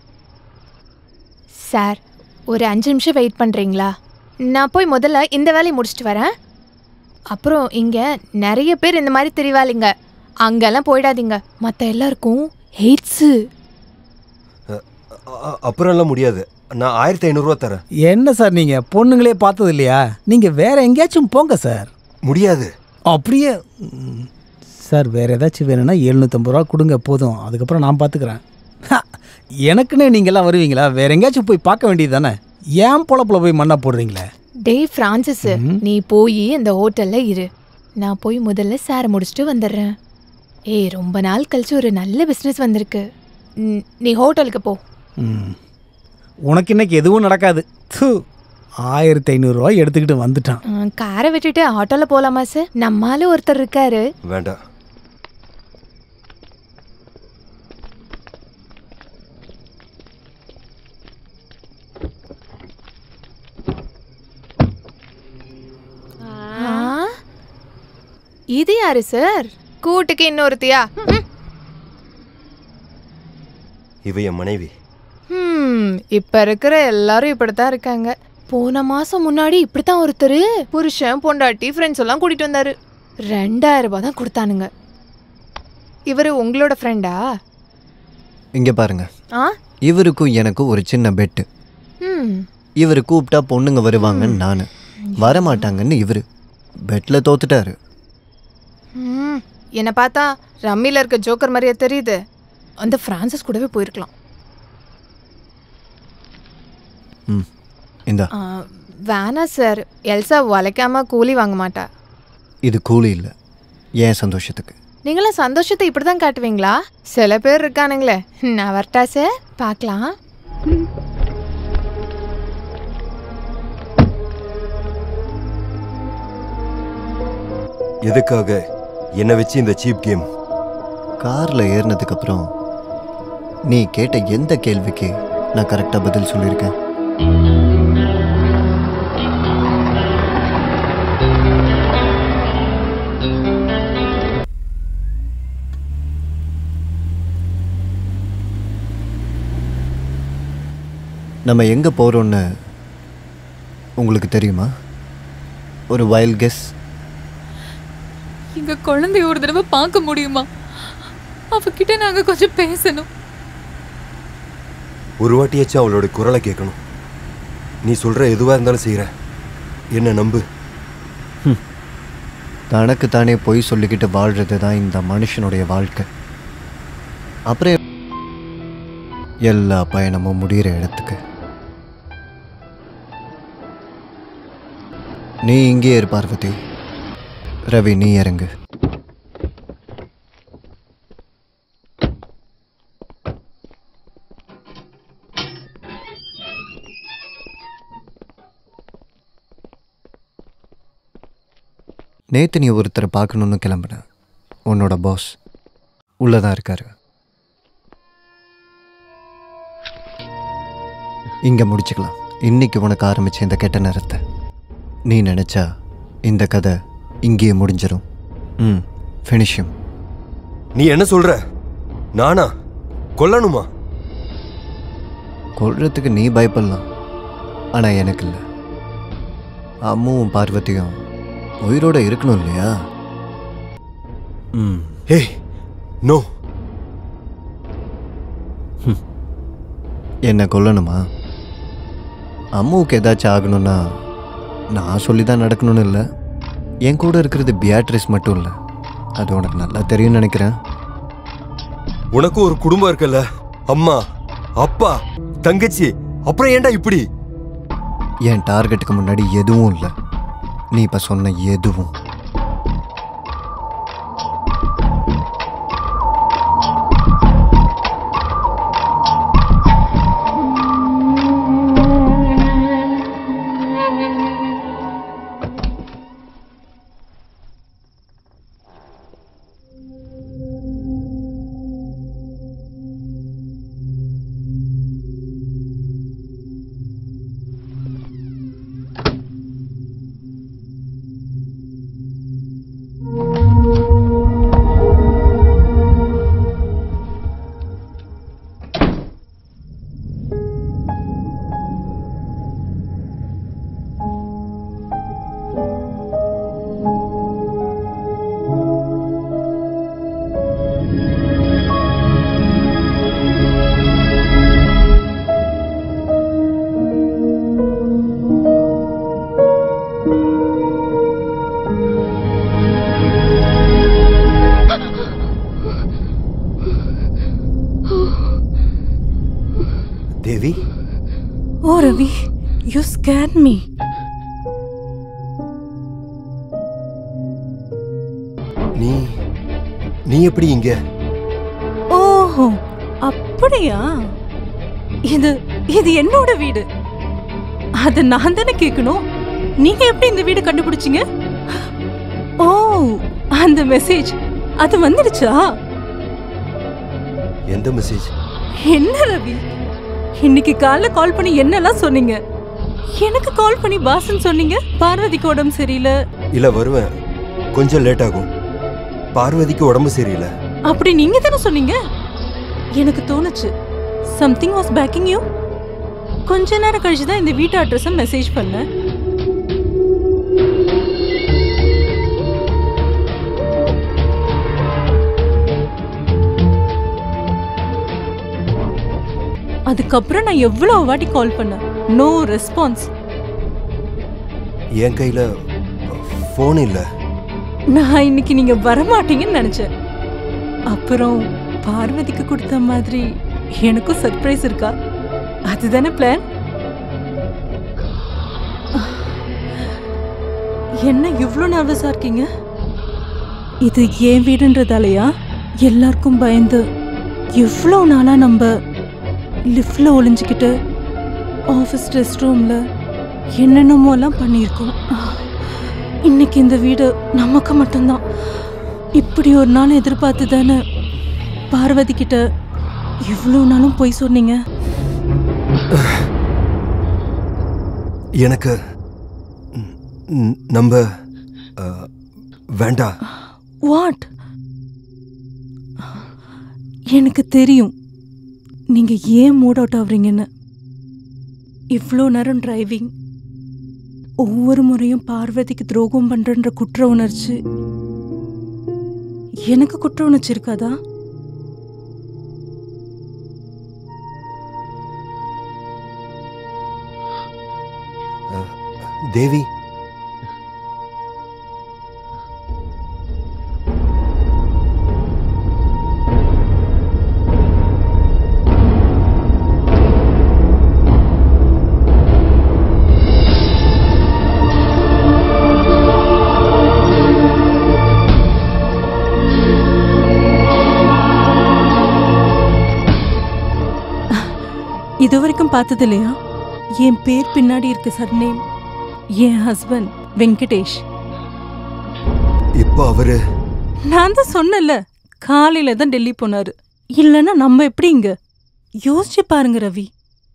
சார் ஒரு அஞ்சு நிமிஷம் வெயிட் பண்ணுறீங்களா நான் போய் முதல்ல இந்த வேலையை முடிச்சிட்டு வரேன் அப்புறம் இங்கே நிறைய பேர் இந்த மாதிரி தெரிவாளிங்க அங்கெல்லாம் போயிடாதீங்க மற்ற எல்லாருக்கும் ஹெய்ட்ஸு அ- அப்புறம்லாம் முடியாது நான் ஆயிரத்தி ஐநூறுரூவா தரேன் என்ன சார் நீங்கள் பொண்ணுங்களே பார்த்தது இல்லையா நீங்கள் வேற எங்கேயாச்சும் போங்க சார் முடியாது அப்படியே ம், சார் வேற ஏதாச்சும் வேணும்னா எழுநூற்றம்பது ரூபா கொடுங்க போதும் அதுக்கப்புறம் நான் பார்த்துக்கிறேன் ஹா, எனக்குன்னு நீங்கள்லாம் வருவீங்களா வேற எங்கேயாச்சும் போய் பார்க்க வேண்டியது தானே ஏன் பொழப்புல போய் மண்ணா போடுறீங்களே டேய் ஃப்ரான்சிஸ் நீ போய் இந்த ஹோட்டல்ல இரு நான் போய் முதல்ல சாரை முடிச்சுட்டு வந்துடுறேன் ஏய் ரொம்ப நாள் கழிச்சு ஒரு நல்ல பிஸ்னஸ் வந்திருக்கு ம், நீ ஹோட்டலுக்கு போ ம். உனக்கு இன்னைக்கு எதுவும் நடக்காது தூ ஆயிரத்தி ஐநூறுரூவா எடுத்துக்கிட்டு வந்துட்டான் ம், காரை விட்டுட்டு ஆட்டோல போலாமா சார் நம்மால ஒருத்தர் இருக்காரு வேண்டாம் ஆ? இது யாரு சார் கூட்டுக்கு இன்னொருத்தியா ம். இவ என் மனைவி ஹம், இப்ப இருக்கிற எல்லாரும் இப்படித்தான் இருக்காங்க போன மாசம் முன்னாடி இப்படித்தான் ஒருத்தர் புருஷன் பொண்டாட்டி ஃப்ரெண்ட்ஸ் எல்லாம் கூட்டிட்டு வந்தாரு ரெண்டாயிரம் ரூபாய் தான் கொடுத்தானுங்க இவரு உங்களோட ஃப்ரெண்டா இங்கே பாருங்க ஆ இவருக்கும் எனக்கும் ஒரு சின்ன பெட்டு ம் இவர் கூப்பிட்டா பொண்ணுங்க வருவாங்கன்னு நான் வரமாட்டாங்கன்னு இவர் பெட்டில் தோத்துட்டாரு ம் என்னை பார்த்தா ரம்மியில் இருக்க ஜோக்கர் மாதிரியே தெரியுது அந்த ஃப்ரான்சிஸ் கூடவே போயிருக்கலாம் ம் இந்தா ஆ, வேணாம் சார் எல்சா உழைக்காம கூலி வாங்க மாட்டா இது கூலி இல்லை ஏன் சந்தோஷத்துக்கு நீங்களும் சந்தோஷத்தை இப்படி தான் காட்டுவீங்களா சில பேர் இருக்கானுங்களே நான் வரட்டா சார் பார்க்கலாம் எதுக்காக என்னை வச்சு இந்த சீப் கேம் காரில் ஏறினதுக்கப்புறம் நீ கேட்ட எந்த கேள்விக்கு நான் கரெக்டாக பதில் சொல்லியிருக்கேன் நம்ம எங்கே போகிறோன்னு உங்களுக்கு தெரியுமா ஒரு வைல்ட் கெஸ் எங்க குழந்தைய ஒரு தடவை பார்க்க முடியுமா அவகிட்ட நாங்க கொஞ்சம் பேசணும் ஒரு வாட்டியாச்சும் அவளோட குரலை கேட்கணும் நீ சொல்ற எதுவா இருந்தாலும் செய்யற என்ன நம்பு தனக்கு தானே பொய் சொல்லிக்கிட்டு வாழ்றது தான் இந்த மனுஷனுடைய வாழ்க்கை அப்புறம் எல்லா பயணமும் முடிகிற இடத்துக்கு நீ இங்கே இரு பார்வதி ரவி நீ இறங்கு நேத்து நீ ஒருத்தரை பார்க்கணுன்னு கிளம்புன உன்னோட பாஸ் உள்ளதான் இருக்காரு இங்க முடிச்சுக்கலாம் இன்னைக்கு உனக்கு ஆரம்பிச்ச இந்த கெட்ட நேரத்தை நீ நினைச்சா இந்த கதை இங்கேயே முடிஞ்சிடும் ம் ஃபினிஷியம் நீ என்ன சொல்ற நானா கொல்லணுமா கொல்றதுக்கு நீ பயப்படலாம் ஆனால் எனக்கு இல்லை அம்முவும் பார்வதியும் உயிரோட இருக்கணும் இல்லையா ம் ஹே நோ என்ன கொல்லணுமா அம்முவுக்கு ஏதாச்சும் ஆகணும்னா நான் சொல்லி தான் நடக்கணும்னு இல்லை என் கூட இருக்கிறது பியாட்ரிஸ் மட்டும் இல்லை அது உனக்கு நல்லா தெரியும்னு நினைக்கிறேன் உனக்கு ஒரு குடும்பம் இருக்குல்ல அம்மா அப்பா தங்கச்சி அப்புறம் ஏன்டா இப்படி என் டார்கெட்டுக்கு முன்னாடி எதுவும் இல்லை நீ இப்போ சொன்ன எதுவும் தேவி Oh, Ravi, you scared me. நீ நீ எப்படி இங்க ஓஹோ அப்படியா இது இது என்னோட வீடு அத நான் தானே கேட்கணும் நீங்க எப்படி இந்த வீடு கண்டுபிடிச்சீங்க ஓ அந்த மெசேஜ் அது வந்துடுச்சா எந்த மெசேஜ் என்ன ரவி இன்னைக்கு காலைல கால் பண்ணி என்னெல்லாம் சொன்னீங்க எனக்கு கால் பண்ணி பாசன் சொன்னீங்க பார்வதிக்கு உடம்பு சரியில்லை இல்ல வருவேன் கொஞ்சம் லேட் ஆகும் பார்வதிக்கு உடம்பு சரியில்லை அப்படி நீங்க தானே சொன்னீங்க எனக்கு தோணுச்சு சம்திங் வாஸ் பேக்கிங் யூ கொஞ்ச நேரம் கழிச்சு தான் இந்த வீட்டு அட்ரஸை மெசேஜ் பண்ணேன் அதுக்கப்புறம் நான் எவ்வளவு வாட்டி கால் பண்ணேன் நோ ரெஸ்பான்ஸ் என் கையில ஃபோன் இல்ல நான் இன்னைக்கு நீங்க வரமாட்டீங்கன்னு நினைச்சேன் அப்புறம் பார்வதிக்கு கொடுத்த மாதிரி எனக்கும் சர்ப்ரைஸ் இருக்கா அதுதானே பிளான் என்ன இவ்வளோ நர்வஸா இருக்கீங்க இது ஏன் வீடுன்றதாலயா எல்லாருக்கும் பயந்து எவ்வளோ நாளா நம்ம லிஃப்ட்ல ஒளிஞ்சுக்கிட்டு ஆஃபீஸ் ரெஸ்ட் ரூம்ல என்னென்னமோலாம் பண்ணியிருக்கோம் இன்னைக்கு இந்த வீடு நமக்கு மட்டும்தான் இப்படி ஒரு நாள் எதிர்பார்த்து தானே பார்வதி கிட்ட இவ்வளோ நாளும் போய் சொன்னீங்க எனக்கு ம், ம், நம்ம அஹ், வேண்டாம் வாட் எனக்கு தெரியும் நீங்க ஏன் மூட் அவுட் ஆகுறீங்கன்னு இவ்வளோ நேரம் டிரைவிங் ஒவ்வொரு முறையும் பார்வதிக்கு துரோகம் பண்றன்ற குற்ற உணர்ச்சி எனக்கு குற்ற உணர்ச்சி இருக்காதா தேவி இது வரைக்கும் பார்த்தது இல்லையா என் பேர் பின்னாடி இருக்கு சர்நேம் என் ஹஸ்பண்ட் வெங்கடேஷ் இப்போ அவரு நான் தான் சொன்னேன்ல காலையில தான் டெல்லி போனாரு இல்லைன்னா நம்ம எப்படி இங்க யோசிச்சு பாருங்க ரவி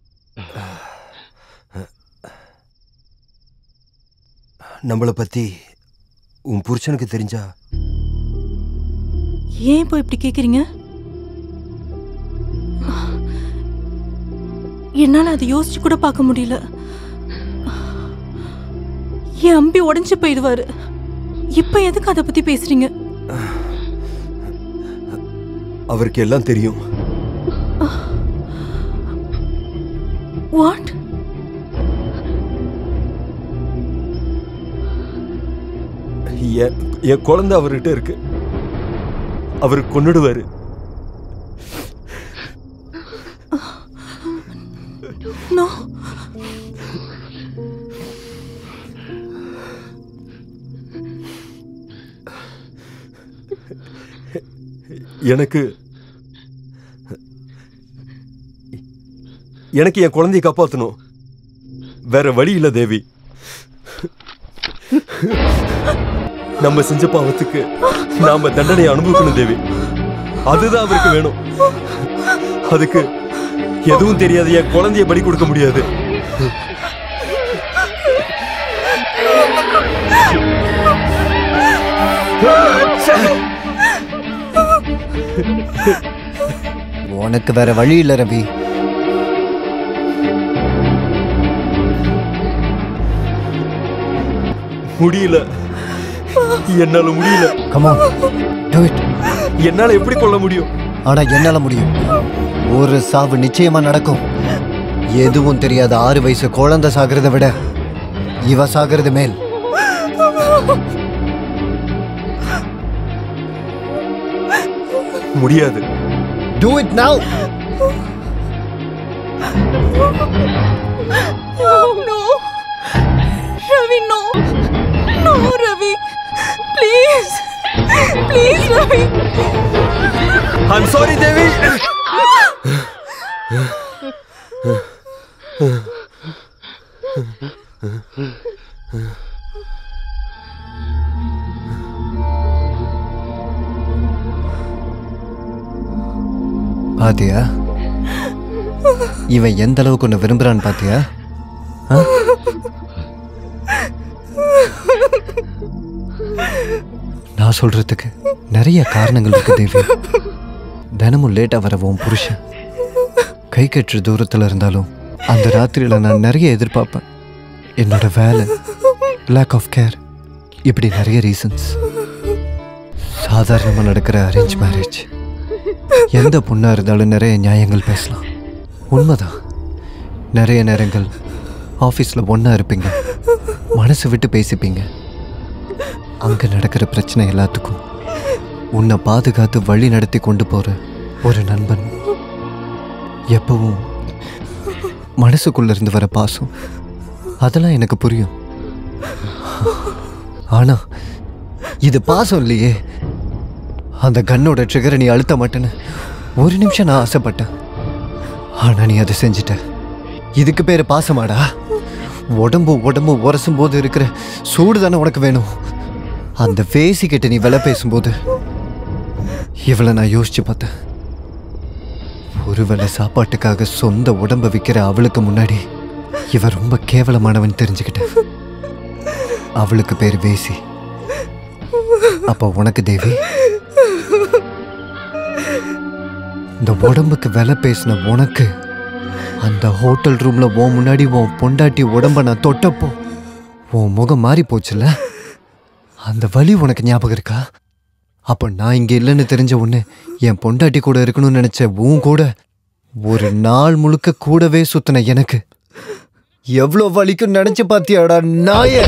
நம்மளை பத்தி உன் புருஷனுக்கு தெரிஞ்சா ஏன் இப்போ இப்படி கேக்குறீங்க என்னால அதை யோசிச்சு கூட பார்க்க முடியல என் அம்பி உடைஞ்சு போயிடுவாரு இப்ப எதுக்கு அதை பத்தி பேசுறீங்க அவருக்கு எல்லாம் தெரியும் வாட் என் என் குழந்தை அவர்கிட்ட இருக்கு அவர் கொன்னுடுவாரு நோ எனக்கு எனக்கு என் குழந்தையை காப்பாத்தணும் வேற வழி இல்ல தேவி நம்ம செஞ்ச பாவத்துக்கு நாம தண்டனை அனுபவிக்கணும் தேவி அதுதான் அவருக்கு வேணும் அதுக்கு எதுவும் தெரியாத என் குழந்தைய பலி கொடுக்க முடியாது உனக்கு வேற வழி இல்லை ரவி முடியல என்னால முடியல கமான் do it என்னால எப்படி கொள்ள முடியும் ஆனா என்னால முடியும் ஒரு சாவு நிச்சயமா நடக்கும் எதுவும் தெரியாத ஆறு வயசு குழந்தை சாகிறத விட இவ சாகிறது மேல் முடியாது Do it now. Oh no! Ravi, no! No, Ravi! Please! Please, Ravi! I'm sorry, Devi! பாத்தியா இவன் எந்த அளவுக்கு உன்னை விரும்புறான்னு பாத்தியா ஆ? நான் சொல்றதுக்கு நிறைய காரணங்கள் இருக்கு தேவி தினமும் லேட்டா வர உன் புருஷன் கை கட்டுற தூரத்துல இருந்தாலும் அந்த ராத்திரியில நான் நிறைய எதிர்பார்ப்பேன் என்னோட வேலை லேக் ஆஃப் கேர் இப்படி நிறைய ரீசன்ஸ் சாதாரணமாக நடக்கிற அரேஞ்ச் மேரேஜ் எந்த பொண்ணா இருந்தாலும் நிறைய நியாயங்கள் பேசலாம் உண்மைதான் நிறைய நேரங்கள் ஆஃபீஸில் ஒன்றா இருப்பீங்க மனசு விட்டு பேசிப்பீங்க அங்கே நடக்கிற பிரச்சனை எல்லாத்துக்கும் உன்னை பாதுகாத்து வழி நடத்தி கொண்டு போகிற ஒரு நண்பன் எப்பவும் மனசுக்குள்ள இருந்து வர பாசம் அதெல்லாம் எனக்கு புரியும் ஆனா இது பாசம் இல்லையே அந்த கன்னோட ட்ரிகரை நீ அழுத்த மாட்டேன்னு ஒரு நிமிஷம் நான் ஆசைப்பட்டேன் ஆனா நீ அதை செஞ்சிட்ட இதுக்கு பேரு பாசமாடா உடம்பு உடம்பு உரசும் போது இருக்கிற சூடு தானே உனக்கு வேணும் அந்த பேசிக்கிட்ட நீ விலை பேசும்போது இவளை நான் யோசிச்சு பார்த்தேன் ஒருவேளை சாப்பாட்டுக்காக சொந்த உடம்ப விற்கிற அவளுக்கு முன்னாடி இவ ரொம்ப கேவலமானவன் தெரிஞ்சுக்கிட்டேன் அவளுக்கு பேர் வேசி அப்ப உனக்கு தேவி இந்த உடம்புக்கு விலை பேசின உனக்கு அந்த ஹோட்டல் ரூம்ல உன் முன்னாடி உன் பொண்டாட்டி உடம்ப நான் தொட்டப்போ உன் முகம் மாறி போச்சுல்ல அந்த வலி உனக்கு ஞாபகம் இருக்கா அப்ப நான் இங்க இல்லைன்னு தெரிஞ்ச உடனே என் பொண்டாட்டி கூட இருக்கணும்னு நினைச்ச உன் கூட ஒரு நாள் முழுக்க கூடவே சுத்தின எனக்கு எவ்வளோ வலிக்கும் நினைச்சு பாத்தியாடா நாய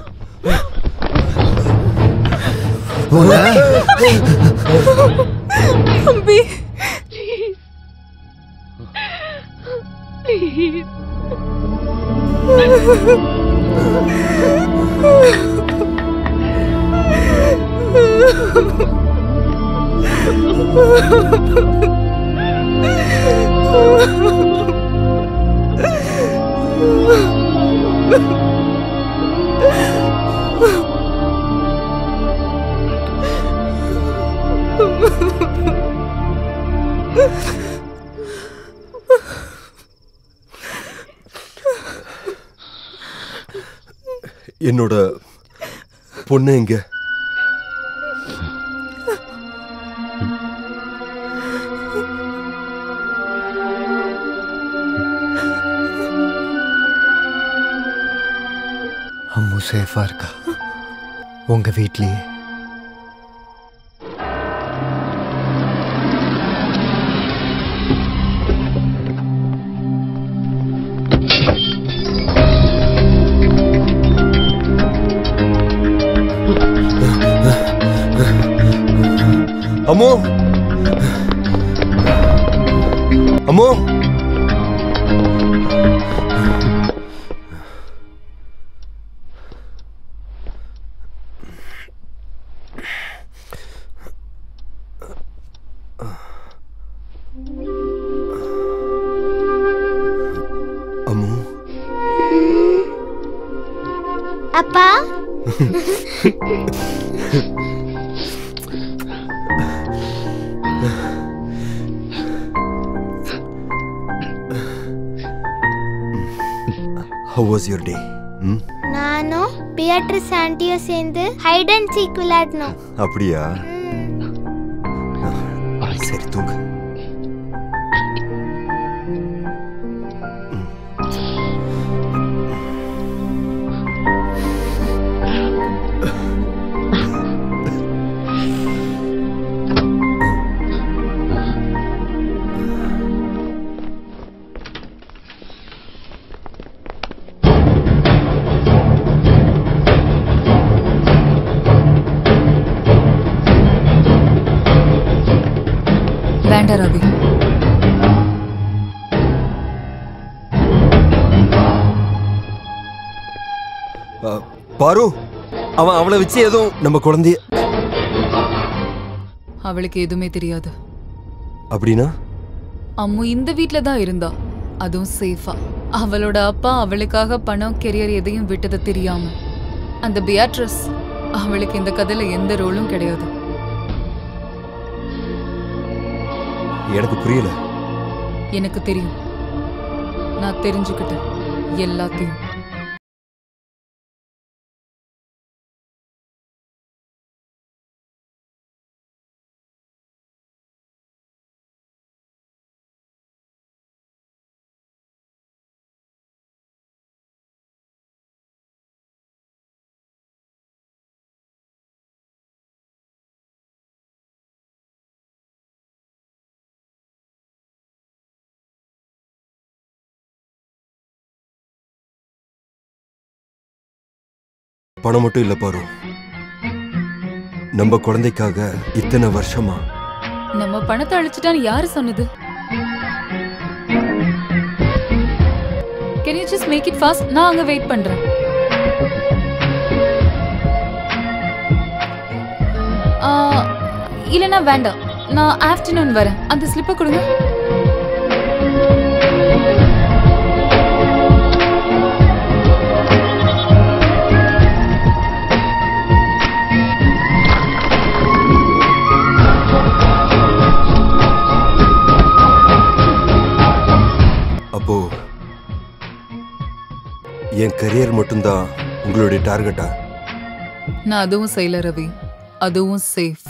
அம்பி Please. என்னோட பொண்ணு எங்க அம்மு சேஃபா இருக்கா உங்க வீட்லயே அம்மு அம்மு அம்மு அப்பா ஹவ் வாஸ் யுவர் டே ம் நானும் பியாட்ரிஸ் ஆண்டியும் சேர்ந்து ஹைட் அண்ட் சீக் விளையாடணும் அப்படியா சரி தூங்கு வேண்டாம் ரவி அ, பாரு அவன் அவளை வச்சு ஏதோ நம்ம குழந்தைய அவளுக்கு எதுவுமே தெரியாது அப்படின்னா அம்மு இந்த வீட்ல தான் இருந்தா அதுவும் சேஃபா அவளோட அப்பா அவளுக்காக பணம் கெரியர் எதையும் விட்டது தெரியாம அந்த பியாட்ரஸ் அவளுக்கு இந்த கதையில எந்த ரோலும் கிடையாது எனக்கு புரியல எனக்கு தெரியும் நான் தெரிஞ்சுக்கிட்டேன் எல்லாத்தையும் பணம் மட்டும் இல்ல பாரு நம்ம குழந்தைக்காக இத்தனை வருஷமா நம்ம பணத்தை அழிச்சிட்டான்னு யாரு சொன்னது can you just make it fast நான் அங்க வெயிட் பண்றேன் ஆ, இல்லைன்னா வேண்டாம் நான் ஆஃப்டர்நூன் வரேன் அந்த ஸ்லிப்பை கொடுங்க அப்போ என் கரியர் மட்டும்தான் உங்களுடைய டார்கெட்டா நான் அதுவும் செய்யல ரவி அதுவும் சேஃப்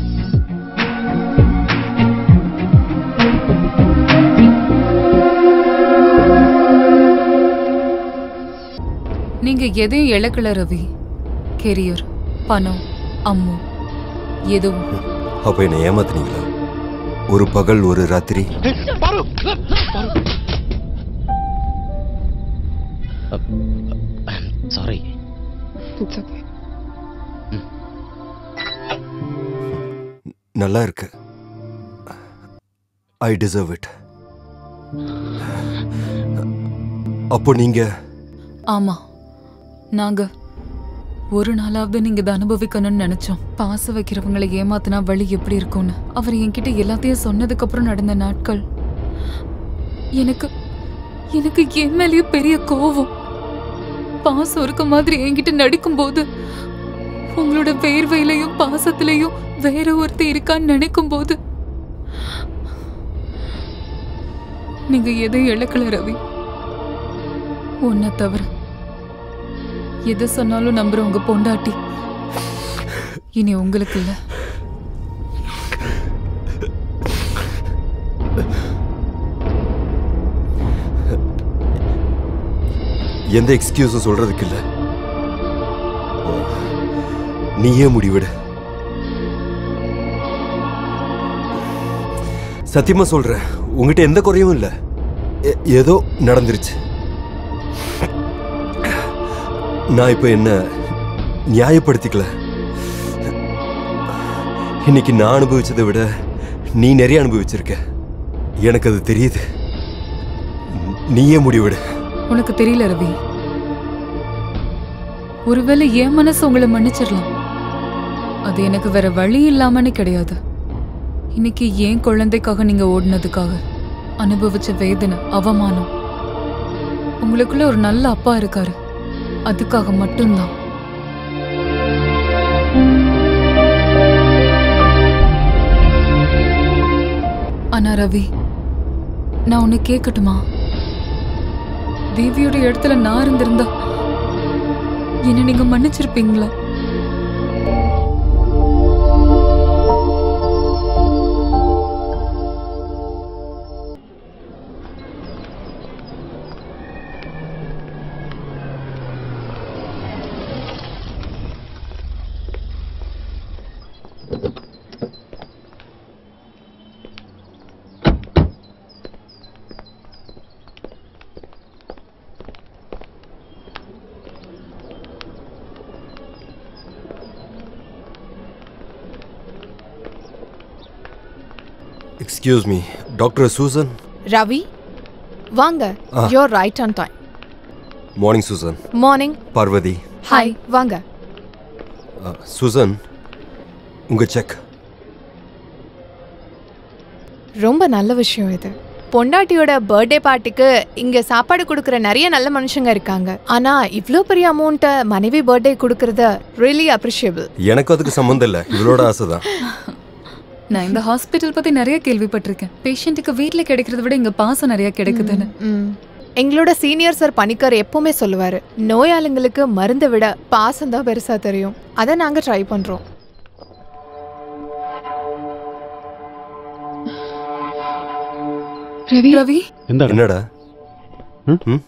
நீங்க எதையும் இழக்கல ரவி கெரியர் பணம் அம்மு எதுவும் அப்ப என்னை ஏமாத்துனீங்களா ஒரு பகல் ஒரு ராத்திரி சாரி நல்லா இருக்கு ஐ டிசர்வ் இட் அப்போ நீங்க ஆமா நாங்க ஒரு நாளாவது நீங்க இதை அனுபவிக்கணும்னு நினைச்சோம் பாச வைக்கிறவங்களை ஏமாத்தினா வழி எப்படி இருக்கும்னு அவர் என்கிட்ட எல்லாத்தையும் சொன்னதுக்கு அப்புறம் நடந்த நாட்கள் எனக்கு எனக்கு என் மேலேயே பெரிய கோவம் பாசம் இருக்க மாதிரி என்கிட்ட நடிக்கும்போது உங்களோட வேர்வையிலையும் பாசத்திலையும் வேற ஒருத்தி இருக்கான்னு நினைக்கும் போது நீங்க எதையும் இழக்கல ரவி உன்னை தவிர எது சொன்னாலும் நம்புற உங்க பொண்டாட்டி இனி உங்களுக்கு இல்ல எந்த எக்ஸ்கியூஸும் சொல்றதுக்கு இல்ல நீயே முடிவிடு சத்தியமா சொல்றேன் உங்ககிட்ட எந்த குறையும் இல்ல ஏ- ஏதோ நடந்துருச்சு நான் இப்ப என்ன நியாயப்படுத்திக்கல இன்னைக்கு நான் அனுபவிச்சதை விட நீ நிறைய அனுபவிச்சிருக்க எனக்கு அது தெரியுது நீயே முடிவிடு உனக்கு தெரியல ரவி ஒருவேளை என் மனசு உங்களை மன்னிச்சிடலாம் அது எனக்கு வேற வழி இல்லாமன்னு கிடையாது இன்னைக்கு ஏன் குழந்தைக்காக நீங்க ஓடினதுக்காக அனுபவிச்ச வேதனை அவமானம் உங்களுக்குள்ள ஒரு நல்ல அப்பா இருக்காரு அதுக்காக மட்டும்தான் ஆனா ரவி நான் உன்னை கேட்கட்டுமா தேவியோட இடத்துல நான் இருந்திருந்தா என்ன நீங்க மன்னிச்சிருப்பீங்களா excuse me doctor Susan Ravi வாங்க ஆ. You're right on time morning Susan morning Parvathi hi வாங்க அ, சூசன் உங்க செக் ரொம்ப நல்ல விஷயம் இது பொண்டாட்டியோட பர்த்டே பார்ட்டிக்கு இங்க சாப்பாடு கொடுக்குற நிறைய நல்ல மனுஷங்க இருக்காங்க ஆனா இவ்ளோ பெரிய அமௌண்ட்டை மனைவி பர்த்டே கொடுக்கறத ரியலி அப்ரிஷியபிள் எனக்கு அதுக்கு சம்மந்தம் இல்லை இவளோட ஆசை தான் நான் இந்த ஹாஸ்பிட்டல் பத்தி நிறைய கேள்விப்பட்டிருக்கேன் பேஷண்ட்டுக்கு வீட்ல கிடைக்கிறத விட இங்க பாசம் நிறைய கிடைக்குதுன்னு ம். எங்களோட சீனியர் சார் பணிக்கர் எப்பவுமே சொல்லுவாரு நோயாளிங்களுக்கு மருந்தை விட பாசம் தான் பெருசா தெரியும் அதை நாங்க ட்ரை பண்றோம் ரவி ரவி என்னடா ம்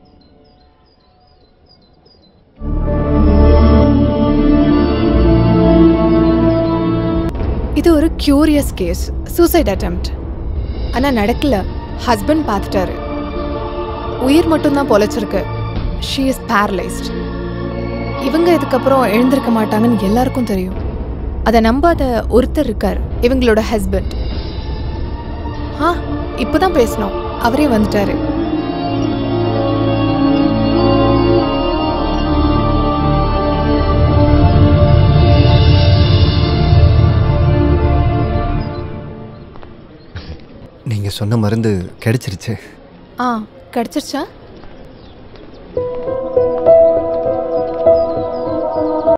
இது ஒரு கியூரியஸ் கேஸ் சூசைட் அட்டெம்ப்ட் ஆனா நடக்கல ஹஸ்பண்ட் பார்த்துட்டாரு உயிர் மட்டும்தான் பொழைச்சிருக்கு ஷீ இஸ் பேரலைஸ்ட் இவங்க இதுக்கப்புறம் எழுந்திருக்க மாட்டாங்கன்னு எல்லாருக்கும் தெரியும் அதை நம்பாத ஒருத்தர் இருக்கார் இவங்களோட ஹஸ்பண்ட் ஆ இப்போதான் பேசணும் அவரே வந்துட்டாரு நீங்க சொன்ன மருந்து கிடைச்சிருச்சு ஆ கிடைச்சிருச்சா